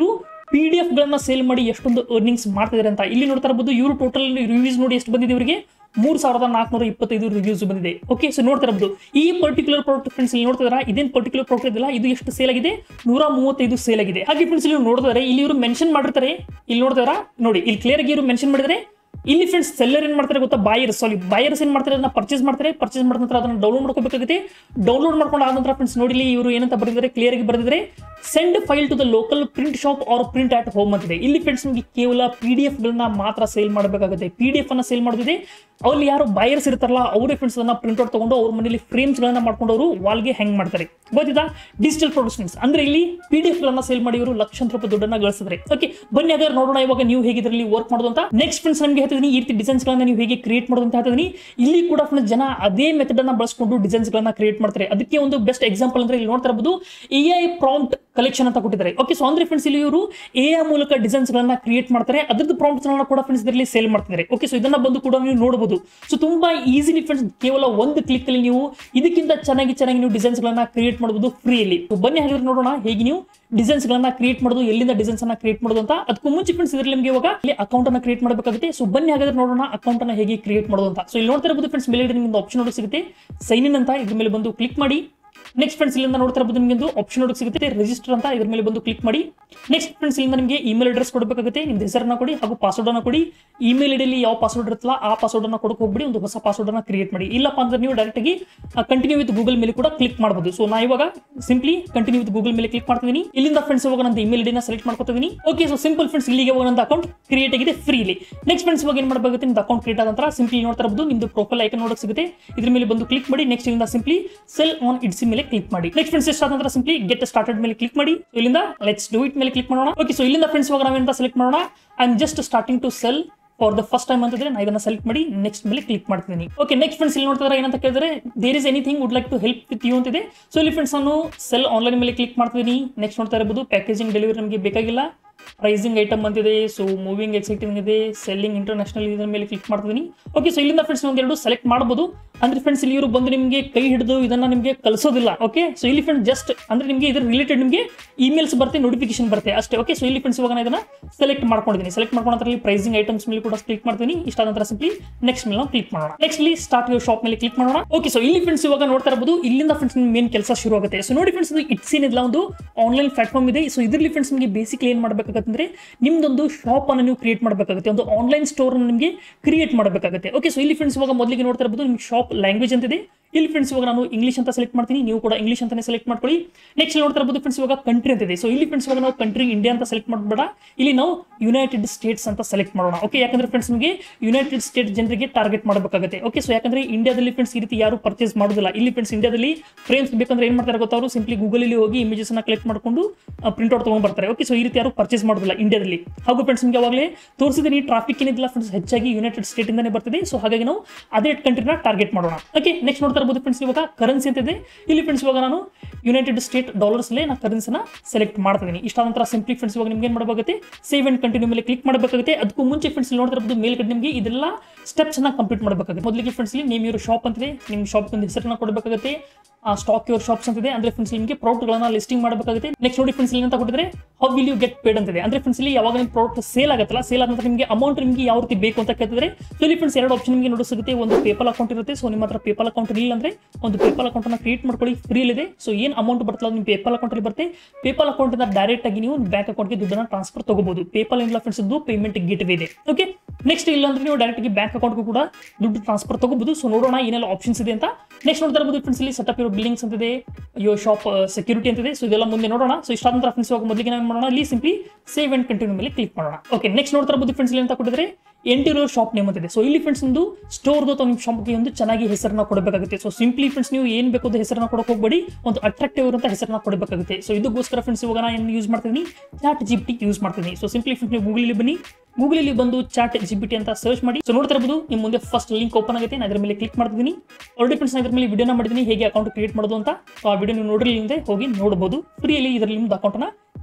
ಪಿ ಡಿ ಎಫ್ ಗಳನ್ನ ಸೇಲ್ ಮಾಡಿ ಎಷ್ಟೊಂದು ಅರ್ನಿಂಗ್ಸ್ ಮಾಡ್ತಿದ್ದಾರೆ ಅಂತ ಇಲ್ಲಿ ನೋಡ್ತಾ ಇರಬಹುದು ಇವರು ಟೋಟಲ್ ರಿವ್ಯೂಸ್ ನೋಡಿ ಎಷ್ಟು ಬಂದಿದೆ ಇವರಿಗೆ ಮೂರು ಸಾವಿರದ ನಾಲ್ಕುನೂರ ಇಪ್ಪತ್ತೈದು ರಿವ್ಯೂಸ್ ಬಂದಿದೆ ಓಕೆ ಸೊ ನೋಡ್ತಾ ಇರಬಹುದು ಈ ಪರ್ಟಿಕ್ಯುಲರ್ ಪ್ರಾಡಕ್ಟ್ ಫ್ರೆಂಡ್ಸ್ ಇಲ್ಲಿ ನೋಡ್ತಿದಾರ ಇದೇನು ಪರ್ಟಿಕ್ಯುಲರ್ ಪ್ರಾಡಕ್ಟ್ ಇದೆಲ್ಲ ಇದು ಎಷ್ಟು ಸೇಲ್ ಆಗಿದೆ ನೂರ ಮೂವತ್ತೈದು ಸೇಲ್ ಆಗಿದೆ ಹಾಗೆ ಫ್ರೆಂಡ್ಸ್ ಇಲ್ಲಿ ನೋಡ್ತಾರೆ ಇಲ್ಲಿ ಇವರು ಮೆನ್ಷನ್ ಮಾಡಿರ್ತಾರೆ ಇಲ್ಲಿ ನೋಡ್ತಾರ ನೋಡಿ ಇಲ್ಲಿ ಕ್ಲಿಯರ್ ಆಗಿ ಇವರು ಮೆನ್ಷನ್ ಮಾಡಿದರೆ ಇಲ್ಲಿ ಫ್ರೆಂಡ್ಸ್ ಸೆಲ್ಲರ್ ಏನ್ ಮಾಡ್ತಾರೆ ಗೊತ್ತಾ ಬಾಯರ್ಸ್ ಸಾರಿ ಬಾಯರ್ಸ್ ಏನ್ ಮಾಡ್ತಾರೆ ಅದನ್ನ ಪರ್ಚೇಸ್ ಮಾಡ್ತಾರೆ ಪರ್ಚೇಸ್ ಮಾಡಿದ ನಂತರ ಅದನ್ನ ಡೌನ್ಲೋಡ್ ಮಾಡ್ಕೋಬೇಕಾಗುತ್ತೆ ಡೌನ್ಲೋಡ್ ಮಾಡ್ಕೊಂಡು ಆದ ನಂತರ ಫ್ರೆಂಡ್ಸ್ ನೋಡಿ ಇಲ್ಲಿ ಇವರು ಏನಂತ ಬರೆದಿದ್ದಾರೆ ಕ್ಲಿಯರ್ ಆಗಿ ಬರೆದಿದ್ದಾರೆ send file to the local print shop or print at home ಅಂತಿದೆ ಇಲ್ಲಿ ಫ್ರೆಂಡ್ಸ್ ನಿಮಗೆ ಕೇವಲ ಪಿ ಡಿ ಎಫ್ ಗಳನ್ನ ಮಾತ್ರ ಸೇಲ್ ಮಾಡಬೇಕಾಗುತ್ತೆ ಪಿ ಡಿ ಎಫ್ ಅನ್ನ ಸೇಲ್ ಮಾಡೋದಿದೆ ಅಲ್ಲಿ ಯಾರು ಬಾಯರ್ಸ್ ಇರ್ತಾರಲ್ಲ ಅವರೇ ಫ್ರೆಂಡ್ಸ್ ಅದನ್ನ ಪ್ರಿಂಟ್ ಔಟ್ ತಗೊಂಡು ಅವ್ರ ಮನೇಲಿ ಫ್ರೇಮ್ಸ್ ಗಳನ್ನ ಮಾಡ್ಕೊಂಡು ಅವರು ವಾಲ್ಗೆ ಹೆಂಗ್ ಮಾಡ್ತಾರೆ ಗೊತ್ತಿದಾ ಡಿಜಿಟಲ್ ಪ್ರೊಡಕ್ಷನ್ಸ್ ಅಂದ್ರೆ ಇಲ್ಲಿ ಪಿ ಡಿ ಎಫ್ ಗಳನ್ನ ಸೇಲ್ ಮಾಡಿ ಇವರು ಲಕ್ಷಾಂತರ ರೂಪಾಯಿ ದುಡ್ಡನ್ನ ಗಳಿಸಿದ್ರೆ ಓಕೆ ಬನ್ನಿ ಹಾಗಾದ್ರೆ ನೋಡೋಣ ಇವಾಗ ನೀವು ಹೇಗೆ ಇದರಲ್ಲಿ ವರ್ಕ್ ಮಾಡೋದು ಅಂತ ನೆಕ್ಸ್ಟ್ ಫ್ರೆಂಡ್ಸ್ ನಮಗೆ ಹೇಳ್ತಿದ್ದೀನಿ ಈ ರೀತಿ ಡಿಸೈನ್ಸ್ ಗಳನ್ನ ನೀವು ಹೇಗೆ ಕ್ರಿಯೇಟ್ ಮಾಡೋದು ಅಂತ ಹೇಳ್ತಿದ್ದೀನಿ ಇಲ್ಲಿ ಕೂಡ ಫ್ರೆಂಡ್ಸ್ ಜನ ಅದೇ ಮೆಥಡ್ ಅನ್ನ ಬಳಸ್ಕೊಂಡು ಡಿಸೈನ್ಸ್ ಗಳನ್ನ ಕ್ರಿಯೇಟ್ ಮಾಡ್ತಾರೆ ಅದಕ್ಕೆ ಒಂದು ಬೆಸ್ಟ್ ಎಕ್ಸಾಂಪಲ್ ಅಂದ್ರೆ ಇಲ್ಲಿ ನೋಡ್ತಾ ಇರಬಹುದು ಎ ಐ ಪ್ರಾಂಪ್ಟ್ ಕಲೆಕ್ಷನ್ ಅಂತ ಕೊಟ್ಟಿದ್ದಾರೆ ಓಕೆ ಸೊ ಅಂದ್ರೆ ಫ್ರೆಂಡ್ಸ್ ಇಲ್ಲಿ ಇವರು ಎ ಐ ಮೂಲಕ ಡಿಸೈನ್ಸ್ ಗಳನ್ನ ಕ್ರಿಯೇಟ್ ಮಾಡ್ತಾರೆ ಅದ್ರದ್ದು ಪ್ರಾಂಪ್ಟ್ಸ್ ಗಳನ್ನ ಕೂಡ ಫ್ರೆಂಡ್ಸ್ ಇದರಲ್ಲಿ ಸೇಲ್ ಮಾಡ್ತಿದ್ದಾರೆ ಓಕೆ ಸೊ ಇದನ್ನ ಬಂದು ಕೂಡ ನೀವು ನೋಡಬಹುದು ಸೊ ತುಂಬಾ ಈಸಿಲಿ ಫ್ರೆಂಡ್ಸ್ ಕೇವಲ ಒಂದು ಕ್ಲಿಕ್ ಅಲ್ಲಿ ನೀವು ಇದಕ್ಕಿಂತ ಚೆನ್ನಾಗಿ ಚೆನ್ನಾಗಿ ನೀವು ಡಿಸೈನ್ಸ್ ಗಳನ್ನ ಕ್ರಿಯೇಟ್ ಮಾಡಬಹುದು ಫ್ರೀಲಿ ಬನ್ನಿ ಹಾಗಾದ್ರೆ ನೋಡೋಣ ಹೇಗೆ ನೀವು ಡಿಸೈನ್ಸ್ ಗಳನ್ನ ಕ್ರಿಯೇಟ್ ಮಾಡೋದು ಎಲ್ಲಿಂದ ಡಿಸೈನ್ಸ್ ಅನ್ನ ಕ್ರಿಯೇಟ್ ಮಾಡೋದು ಅಂತ ಅದಕ್ಕೂ ಮುಂಚೆ ಫ್ರೆಂಡ್ಸ್ ಇದರಲ್ಲಿ ನಿಮಗೆ ಇವಾಗ ಇಲ್ಲಿ ಅಕೌಂಟ್ ಅನ್ನ ಕ್ರಿಯೇಟ್ ಮಾಡಬೇಕಾಗುತ್ತೆ ಸೊ ಬನ್ನಿ ಹಾಗಾದ್ರೆ ನೋಡೋಣ ಅಕೌಂಟ್ ಅನ್ನ ಹೇಗೆ ಕ್ರಿಯೇಟ್ ಮಾಡೋದು ಅಂತ ಸೊ ಇಲ್ಲಿ ನೋಡ್ತಾ ಇರಬಹುದು ಫ್ರೆಂಡ್ಸ್ ಮೇಲೆ ನಿಮ್ಗೆ ಆಪ್ಷನ್ ನೋಡಿ ಸಿಗುತ್ತೆ ಸೈನ್ ಇನ್ ಅಂತ ಇದ್ರ ಮೇಲೆ ಬಂದು ಕ್ಲಿಕ್ ಮಾಡಿ ನೆಕ್ಸ್ಟ್ ಫ್ರೆಂಡ್ಸ್ ಇಲ್ಲಿಂದ ನೋಡ್ತಾ ಇರಬಹುದು ನಿಮಗೆ ಒಂದು ಆಪ್ಷನ್ ನೋಡಿ ಸಿಗುತ್ತೆ ರಿಜಿಸ್ಟರ್ ಅಂತ ಇದ್ರ ಮೇಲೆ ಬಂದು ಕ್ಲಿಕ್ ಮಾಡಿ ನೆಕ್ಸ್ಟ್ ಫ್ರೆಂಡ್ಸ್ ಇಲ್ಲಿಂದ ನಿಮಗೆ ಇಮೇಲ್ ಅಡ್ರೆಸ್ ಕೊಡಬೇಕಾಗುತ್ತೆ ನಿಮ್ದು ಹೆಸರನ್ನ ಕೊಡಿ ಹಾಗೂ ಪಾಸ್ವರ್ಡ್ ಅನ್ನ ಕೊಡಿ ಇಮೇಲ್ ಐಡಿಯಲ್ಲಿ ಯಾವ ಪಾಸ್ವರ್ಡ್ ಇರುತ್ತಲ್ಲ ಆ ಪಾಸ್ವರ್ಡ್ ಅನ್ನ ಕೊಡಕ್ಕೆ ಹೋಗ್ಬಿಡಿ ಒಂದು ಹೊಸ ಪಾಸ್ವರ್ಡ್ ಅನ್ನ ಕ್ರಿಯೇಟ್ ಮಾಡಿ ಇಲ್ಲಪ್ಪ ಅಂದ್ರೆ ನೀವು ಡೈರೆಕ್ಟ್ ಆಗಿ ಕಂಟಿನ್ಯೂ ವಿತ್ ಗೂಗಲ್ ಮೇಲೆ ಕೂಡ ಕ್ಲಿಕ್ ಮಾಡಬಹುದು ಸೊ ನಾ ಇವಾಗ ಸಿಂಪ್ಲಿ ಕಂಟಿನ್ಯೂ ವಿತ್ ಗೂಗಲ್ ಮೇಲೆ ಕ್ಲಿಕ್ ಮಾಡ್ತಿದ್ದೀನಿ ಇಲ್ಲಿಂದ ಫ್ರೆಂಡ್ಸ್ ಇವಾಗ ನನ್ನ ಇಮೇಲ್ ಐಡಿನ ಸೆಲೆಕ್ಟ್ ಮಾಡ್ಕೊತೀನಿ ಓಕೆ ಸೊ ಸಿಂಪಲ್ ಫ್ರೆಂಡ್ಸ್ ಇಲ್ಲಿಗೆ ಇವಾಗ ನನ್ನ ಅಕೌಂಟ್ ಕ್ರಿಯೇಟ್ ಆಗಿದೆ ಫ್ರೀಲಿ ನೆಕ್ಸ್ಟ್ ಫ್ರೆಂಡ್ಸ್ ಇವಾಗ ಏನು ಮಾಡಬೇಕಾಗುತ್ತೆ ನಿಮ್ದು ಅಕೌಂಟ್ ಕ್ರಿಯೇಟ್ ಆದ ನಂತರ ಸಿಂಪ್ಲಿ ನೋಡ್ತಾ ಇರಬಹುದು ನಿಮ್ದು ಪ್ರೊಫೈಲ್ ಐಕನ್ ನೋಡಕ್ ಸಿಗುತ್ತೆ ಇದ್ರ ಮೇಲೆ ಬಂದು ಕ್ಲಿಕ್ ಮಾಡಿ ನೆಕ್ಸ್ಟ್ ಇಲ್ಲಿಂದ ಸಿಂಪ್ಲಿ ಸೆಲ್ ಆನ್ ಇಡ್ಸಿ ಮೇಲೆ ಕ್ಲಿಕ್ ಮಾಡಿ ನೆಕ್ಸ್ಟ್ ಫ್ರೆಂಡ್ಸ್ ಎಷ್ಟಾದ ನಂತರ ಸಿಂಪ್ಲಿ ಗೆಟ್ ಸ್ಟಾರ್ಟೆಡ್ ಮೇಲೆ ಕ್ಲಿಕ್ ಮಾಡಿ So, ಇಲ್ಲಿಂದ ಲೆಟ್ಸ್ ಡೂ ಇಟ್ ಮೇಲೆ ಕ್ಲಿಕ್ ಮಾಡೋಣ ಓಕೆ ಸೊ ಇಲ್ಲಿಂದ ಫ್ರೆಂಡ್ಸ್ ಇವಾಗ ನಾವೇಂತ ಸೆಲೆಕ್ಟ್ ಮಾಡೋಣ I am just starting to sell for the first time ಅಂತಿದ್ರೆ ನಾನು ಇದನ್ನ ಸೆಲೆಕ್ಟ್ ಮಾಡಿ ನೆಕ್ಸ್ಟ್ ಮೇಲೆ ಕ್ಲಿಕ್ ಮಾಡ್ತೀನಿ ಓಕೆ ನೆಕ್ಸ್ಟ್ ಫ್ರೆಂಡ್ಸ್ ಇಲ್ಲಿ ನೋಡ್ತಾರೆ ಏನಂತ ಕೇಳಿದ್ರೆ there is anything would like to help with you ಅಂತಿದೆ ಸೊ ಇಲ್ಲಿ ಫ್ರೆಂಡ್ಸ್ ನಾನು ಸೆಲ್ ಆನ್ಲೈನ್ ಮೇಲೆ ಕ್ಲಿಕ್ ಮಾಡ್ತೀನಿ ನೆಕ್ಸ್ಟ್ ನೋಡ್ತಾ ಇರಬಹುದು ಪ್ಯಾಕೇಜಿಂಗ್ ಡೆಲಿವರಿ ನಮಗೆ ಬೇಕಾಗಿಲ್ಲ ಪ್ರೈಸಿಂಗ್ ಐಟಮ್ ಅಂತಿದೆ ಸೊ ಮೂವಿಂಗ್ ಎಕ್ಸೈಟಿಂಗ್ ಇದೆ ಸೆಲ್ಲಿಂಗ್ ಇಂಟರ್ನ್ಯಾಷನಲ್ ಇದ್ರ ಮೇಲೆ ಕ್ಲಿಕ್ ಮಾಡ್ತಿದ್ದೀನಿ ಓಕೆ ಸೊ ಇಲ್ಲಿಂದ ಫ್ರೆಂಡ್ಸ್ ಒಂದೆರಡು ಸೆಲೆಕ್ಟ್ ಮಾಡಬಹುದು ಅಂದ್ರೆ ಫ್ರೆಂಡ್ಸ್ ಇಲ್ಲಿ ಇವರು ಬಂದು ನಿಮಗೆ ಕೈ ಹಿಡಿದು ಇದನ್ನ ನಿಮಗೆ ಕಲಿಸೋದಿಲ್ಲ ಓಕೆ ಸೊ ಇಲ್ಲಿ ಫ್ರೆಂಡ್ಸ್ ಜಸ್ಟ್ ಅಂದ್ರೆ ನಿಮಗೆ ಇದ್ರ ರಿಲೇಟೆಡ್ ನಿಮಗೆ ಇಮೇಲ್ಸ್ ಬರುತ್ತೆ ನೋಟಿಫಿಕೇಶನ್ ಬರುತ್ತೆ ಅಷ್ಟೇ ಓಕೆ ಸೊ ಇಲ್ಲಿ ಫ್ರೆಂಡ್ಸ್ ಇವಾಗ ನಾನು ಇದನ್ನ ಸೆಲೆಕ್ಟ್ ಮಾಡ್ಕೊಂಡಿದ್ದೀನಿ ಸೆಲೆಕ್ಟ್ ಮಾಡ್ಕೊಂಡ ನಂತರ ಇಲ್ಲಿ ಪ್ರೈಸಿಂಗ್ ಐಟಮ್ಸ್ ಮೇಲೆ ಕೂಡ ಕ್ಲಿಕ್ ಮಾಡ್ತೀನಿ ಇಷ್ಟ ನಂತರ ಸಿಂಪ್ಲಿ ನೆಕ್ಸ್ಟ್ ಮೇಲೆ ನಾವು ಕ್ಲಿಕ್ ಮಾಡೋಣ ನೆಕ್ಸ್ಟ್ ಇಲ್ಲಿ ಸ್ಟಾರ್ಟ್ ಯುವರ್ ಶಾಪ್ ಮೇಲೆ ಕ್ಲಿಕ್ ಮಾಡೋಣ ಓಕೆ ಸೊ ಇಲ್ಲಿ ಫ್ರೆಂಡ್ಸ್ ಇವಾಗ ನೋಡ್ತಾ ಇರಬಹುದು ಇಲ್ಲಿಂದ ಫ್ರೆಂಡ್ಸ್ ನಿಮ್ಮ ಮೇನ್ ಕೆಲಸ ಶುರು ಆಗುತ್ತೆ ಸೊ ನೋಡಿ ಫ್ರೆಂಡ್ಸ್ ಇದು ಇಟ್ಸ್ ಏನಿಲ್ಲ ಒಂದು ಆನ್ಲೈನ್ ಪ್ಲಾಟ್ಫಾರ್ಮ್ ಇದೆ ಸೊ ಇದರಲ್ಲಿ ಫ್ರೆಂಡ್ಸ್ ನಿಮಗೆ ಬೇಸಿಕ್ಲಿ ಏನು ಮಾಡಬೇಕಾಗುತ್ತೆ ನಿಮ್ದೊಂದು ಶಾಪ್ ಅನ್ನು ನೀವು ಕ್ರಿಯೇಟ್ ಮಾಡಬೇಕಾಗುತ್ತೆ ಒಂದು ಆನ್ಲೈನ್ ಸ್ಟೋರ್ ನಿಮಗೆ ಕ್ರಿಯೇಟ್ ಮಾಡಬೇಕಾಗುತ್ತೆ ಓಕೆ ಸೊ ಇಲ್ಲಿ ಫ್ರೆಂಡ್ಸ್ ಇವಾಗ ಮೊದಲಿಗೆ ನೋಡ್ತಾ ಇರಬಹುದು ನಿಮ್ಗೆ ಶಾಪ್ ಲ್ಯಾಂಗ್ವೇಜ್ ಅಂತಿದೆ ಇಲ್ಲಿ ಫ್ರೆಂಡ್ಸ್ ಇವಾಗ ನಾನು ಇಂಗ್ಲಿಷ್ ಅಂತ ಸೆಲೆಕ್ಟ್ ಮಾಡ್ತೀನಿ ನೀವು ಕೂಡ ಇಂಗ್ಲಿಷ್ ಅಂತಾನೆ ಸೆಲೆಕ್ಟ್ ಮಾಡ್ಕೊಳ್ಳಿ ನೆಕ್ಸ್ಟ್ ನೋಡ್ತಾ ಇರಬಹುದು ಫ್ರೆಂಡ್ಸ್ ಇವಾಗ ಕಂಟ್ರಿ ಅಂತಿದೆ ಸೊ ಇಲ್ಲಿ ಫ್ರೆಂಡ್ಸ್ ಇವಾಗ ನಾವು ಕಂಟ್ರಿ ಇಂಡಿಯಾ ಅಂತ ಸೆಲೆಕ್ಟ್ ಮಾಡಬೇಡ ಇಲ್ಲಿ ನಾವು ಯುನೈಟೆಡ್ ಸ್ಟೇಟ್ಸ್ ಅಂತ ಸೆಲೆಕ್ಟ್ ಮಾಡೋಣ ಓಕೆ ಯಾಕಂದ್ರೆ ಫ್ರೆಂಡ್ಸ್ ನಿಮಗೆ ಯುನೈಟೆಡ್ ಸ್ಟೇಟ್ ಜನರಿಗೆ ಟಾರ್ಗೆಟ್ ಮಾಡಬೇಕಾಗುತ್ತೆ ಓಕೆ ಸೊ ಯಾಕಂದ್ರೆ ಇಂಡಿಯಾದಲ್ಲಿ ಫ್ರೆಂಡ್ಸ್ ಈ ರೀತಿ ಯಾರು ಪರ್ಚೇಸ್ ಮಾಡೋದಿಲ್ಲ ಇಲ್ಲಿ ಫ್ರೆಂಡ್ಸ್ ಇಂಡಿಯಾದಲ್ಲಿ ಫ್ರೇಮ್ಸ್ ಬೇಕಂದ್ರೆ ಏನು ಮಾಡ್ತಾರೆ ಗೊತ್ತಾ ಅವರು ಸಿಂಪ್ಲಿ ಗೂಗಲಲ್ಲಿ ಹೋಗಿ ಇಮೇಜಸ್ ಅನ್ನ ಕಲೆಕ್ಟ್ ಮಾಡ್ಕೊಂಡು ಪ್ರಿಂಟ್ ಔಟ್ ತಗೊಂಡ್ ಬರ್ತಾರೆ ಓಕೆ ಸೊ ಈ ರೀತಿ ಯಾರು ಪರ್ಚೇಸ್ ಮಾಡೋದಿಲ್ಲ ಇಂಡಿಯಾದಲ್ಲಿ ಹಾಗೂ ಫ್ರೆಂಡ್ಸ್ ನಿಮಗೆ ಅವಾಗಲೇ ತೋರಿಸಿದ್ದೀನಿ ಟ್ರಾಫಿಕ್ ಏನಿಲ್ಲ ಫ್ರೆಂಡ್ಸ್ ಹೆಚ್ಚಾಗಿ ಯುನೈಟೆಡ್ ಸ್ಟೇಟ್ ಇಂದಾನೆ ಬರ್ತಿದೆ ಸೊ ಹಾಗಾಗಿ ನಾವು ಅದೇ ಕಂಟ್ರಿನ ಟಾರ್ಗೆಟ್ ಮಾಡೋಣ ಓಕೆ ನೆಕ್ಸ್ಟ್ ನೋಡ್ತಾ ಇರಬಹುದು ಫ್ರೆಂಡ್ಸ್ ಇವಾಗ ಕರೆನ್ಸಿ ಅಂತ ಇದೆ ಇಲ್ಲಿ ಫ್ರೆಂಡ್ಸ್ ಇವಾಗ ನಾನು ಯುನೈಟೆಡ್ ಸ್ಟೇಟ್ ಡಾಲರ್ಸ್ ಅಲ್ಲಿ ನಾನು ಕರೆನ್ಸಿನ ಸೆಲೆಕ್ಟ್ ಮಾಡ್ತಿದ್ದೀನಿ ಇಷ್ಟ ನಂತರ ಸಿಂಪ್ಲಿ ಫ್ರೆಂಡ್ಸ್ ಇವಾಗ ನಿಮ್ಗೆ ಏನು ಮಾಡಬೇಕಾಗುತ್ತೆ ಸೇವ್ ಅಂಡ್ ಕಂಟಿನ್ಯೂ ಮೇಲೆ ಕ್ಲಿಕ್ ಮಾಡಬೇಕಾಗುತ್ತೆ ಅದಕ್ಕೂ ಮುಂಚೆ ಫ್ರೆಂಡ್ಸ್ ನೋಡ್ತಾ ಇರಬಹುದು ಮೇಲ್ಗಡೆ ನಿಮಗೆ ಇದೆಲ್ಲ ಸ್ಟೆಪ್ಸ್ ಅನ್ನ ಕಂಪ್ಲೀಟ್ ಮಾಡಬೇಕಾಗುತ್ತೆ ಮೊದಲಿಗೆ ಫ್ರೆಂಡ್ಸ್ ಇಲ್ಲಿ ನೇಮ್ ಇವರು ಶಾಪ್ ಅಂತಿದೆ ನಿಮ್ಮ ಶಾಪ್ ಒಂದು ಹೆಸರನ್ನ ಕೊಡಬೇಕಾಗುತ್ತೆ ಸ್ಟಾಕ್ ಯುವರ್ ಶಾಪ್ಸ್ ಅಂತಿದೆ ಅಂದ್ರೆ ಫ್ರೆಂಡ್ಸ್ ನಿಮಗೆ ಪ್ರಾಡಕ್ಟ್ಗಳನ್ನ ಲಿಸ್ಟಿಂಗ್ ಮಾಡಬೇಕಾಗುತ್ತೆ ನೆಕ್ಸ್ಟ್ ನೋಡಿ ಫ್ರೆಂಡ್ಸ್ ಇಲ್ಲಿ ಅಂತ ಕೊಟ್ಟಿದ್ರೆ how will you get paid ಅಂತಿದೆ ಅಂದ್ರೆ ಫ್ರೆಂಡ್ಸ್ ಇಲ್ಲಿ ಯಾವಾಗ ನಿಮ್ಮ ಪ್ರಾಡಕ್ಟ್ ಸೇಲ್ ಆಗುತ್ತಲ್ಲ ಸೇಲ್ ಆದ ನಂತರ ನಿಮಗೆ ಅಮೌಂಟ್ ನಿಮಗೆ ಯಾವ ರೀತಿ ಬೇಕು ಅಂತ ಕೇಳ್ತಿದ್ರೆ ಸೊ ಇಲ್ಲಿ ಫ್ರೆಂಡ್ಸ್ ಎರಡು ಆಪ್ಷನ್ ನಿಮಗೆ ನೋಡಿ ಸಿಗುತ್ತೆ ಒಂದು ಪೇಪಲ್ ಅಕೌಂಟ್ ಇರುತ್ತೆ ಸೊ ನಿಮ್ಮ ಹತ್ರ ಪೇಪಲ್ ಅಕೌಂಟ್ ಇಲ್ಲ ಅಂದ್ರೆ ಒಂದು ಪೇಪಲ್ ಅಕೌಂಟ್ ಅನ್ನ ಕ್ರಿಯೇಟ್ ಮಾಡ್ಕೊಳ್ಳಿ ಫ್ರೀ ಇದೆ ಸೊ ಏನು ಅಮೌಂಟ್ ಬರ್ತಲ್ಲ ನಿಮ್ಮ ಪೇಪಲ್ ಅಕೌಂಟ್ ಅಲ್ಲಿ ಬರುತ್ತೆ ಪೇಪಲ್ ಅಕೌಂಟ್ ಇಂದ ಡೈರೆಕ್ಟ್ ಆಗಿ ನೀವು ಬ್ಯಾಂಕ್ ಅಕೌಂಟ್ಗೆ ದುಡ್ಡನ್ನ ಟ್ರಾನ್ಸ್ಫರ್ ತಗೋಬಹುದು ಪೇಪಲ್ ಇಲ್ಲ ಫ್ರೆಂಡ್ಸ್ ಇದು ಪೇಮೆಂಟ್ ಗೇಟ್ ಇದೆ ಓಕೆ ನೆಕ್ಸ್ಟ್ ಇಲ್ಲ ಅಂದ್ರೆ ನೀವು ಡೈರೆಕ್ಟ್ ಆಗಿ ಬ್ಯಾಂಕ್ ಅಕೌಂಟ್ಗೂ ಕೂಡ ದುಡ್ಡು ಟ್ರಾನ್ಸ್ಫರ್ ತಗೋಬಹುದು ಸೊ ನೋಡೋಣ ಏನೆಲ್ಲ ಆಪ್ಷನ್ಸ್ ಇದೆ ಅಂತ ನೆಕ್ಸ್ಟ್ ನೋಡ್ತಾ ಇರಬಹುದು ಫ್ರೆಂಡ್ಸ್ ಇಲ್ಲಿ ಸೆಟಪ್ ಇರೋ ಬಿಲ್ಲಿಂಗ್ಸ್ ಅಂತಿದೆ ಯೋ ಶಾಪ್ ಸೆಕ್ಯೂರಿಟಿ ಅಂತಿದೆ ಸೊ ಇದೆಲ್ಲ ಮುಂದೆ ನೋಡೋಣ ಸೊ ಇಷ್ಟ ನಂತರ ಫ್ರೆಂಡ್ಸ್ ಇವಾಗ ಮೊದಲಿಗೆ ನಾವು ಮಾಡೋಣ ಇಲ್ಲಿ ಸಿಂಪ್ಲಿ ಸೇವ್ ಅಂಡ್ ಕಂಟಿನ್ಯೂ ಮೇಲೆ ಕ್ಲಿಕ್ ಮಾಡೋಣ ಓಕೆ ನೆಕ್ಸ್ಟ್ ನೋಡ್ತಾ ಇರಬಹುದು ಫ್ರೆಂಡ್ಸ್ ಇಲ್ಲಿ ಅಂತ ಕೊಟ್ಟಿದ್ರೆ ಎಂಟಿರಿಯರ್ ಶಾಪ್ ನೇಮ್ ಅಂತಿದೆ ಸೊ ಇಲ್ಲಿ ಫ್ರೆಂಡ್ಸ್ ಒಂದು ಸ್ಟೋರ್ದು ಅಥವಾ ನಿಮ್ಮ ಶಾಪ್ಗೆ ಒಂದು ಚೆನ್ನಾಗಿ ಹೆಸರನ್ನ ಕೊಡಬೇಕಾಗುತ್ತೆ ಸೊ ಸಿಂಪ್ಲಿ ಫ್ರೆಂಡ್ಸ್ ನೀವು ಏನು ಬೇಕು ಅದು ಹೆಸರನ್ನ ಕೊಡಕ್ಕೆ ಹೋಗಬೇಡಿ ಒಂದು ಅಟ್ರಾಕ್ಟಿವ್ ಇರುವಂತ ಹೆಸರನ್ನ ಕೊಡಬೇಕಾಗುತ್ತೆ ಸೊ ಇದಕ್ಕೋಸ್ಕರ ಫ್ರೆಂಡ್ಸ್ ಇವಾಗ ನಾನು ಏನು ಯೂಸ್ ಮಾಡ್ತಿದ್ದೀನಿ ಚಾಟ್ ಜಿ ಟಿ ಯೂಸ್ ಮಾಡ್ತೀನಿ ಸೊ ಸಿಂಪ್ಲಿ ಫ್ರೆಂಡ್ಸ್ ನೀವು ಗೂಗಲಲ್ಲಿ ಬನ್ನಿ ಗೂಗಲಲ್ಲಿ ಬಂದು ಚಾಟ್ ಜಿ ಟಿ ಅಂತ ಸರ್ಚ್ ಮಾಡಿ ಸೊ ನೋಡ್ತಾ ಇರಬಹುದು ನಿಮ್ಮ ಮುಂದೆ ಫಸ್ಟ್ ಲಿಂಕ್ ಓಪನ್ ಆಗುತ್ತೆ ನಾನು ಅದ್ರ ಮೇಲೆ ಕ್ಲಿಕ್ ಮಾಡ್ತಿದ್ದೀನಿ ಆಲ್ರೆಡಿ ಫ್ರೆಂಡ್ಸ್ ನಾನು ಅದ್ರ ಮೇಲೆ ವಿಡಿಯೋನ ಮಾಡಿದ್ದೀನಿ ಹೇಗೆ ಅಕೌಂಟ್ ಕ್ರಿಯೇಟ್ ಮಾಡೋದು ಅಂತ ಸೊ ಆ ವಿಡಿಯೋ ನೀವು ನೋಡಿರಲಿ ಹಿಂದೆ ಹೋಗಿ ನೋಡಬಹುದು ಫ್ರೀಯಲ್ಲಿ ಇದರಲ್ಲಿ ನಿಮ್ದು ಅಕೌಂಟ್ನ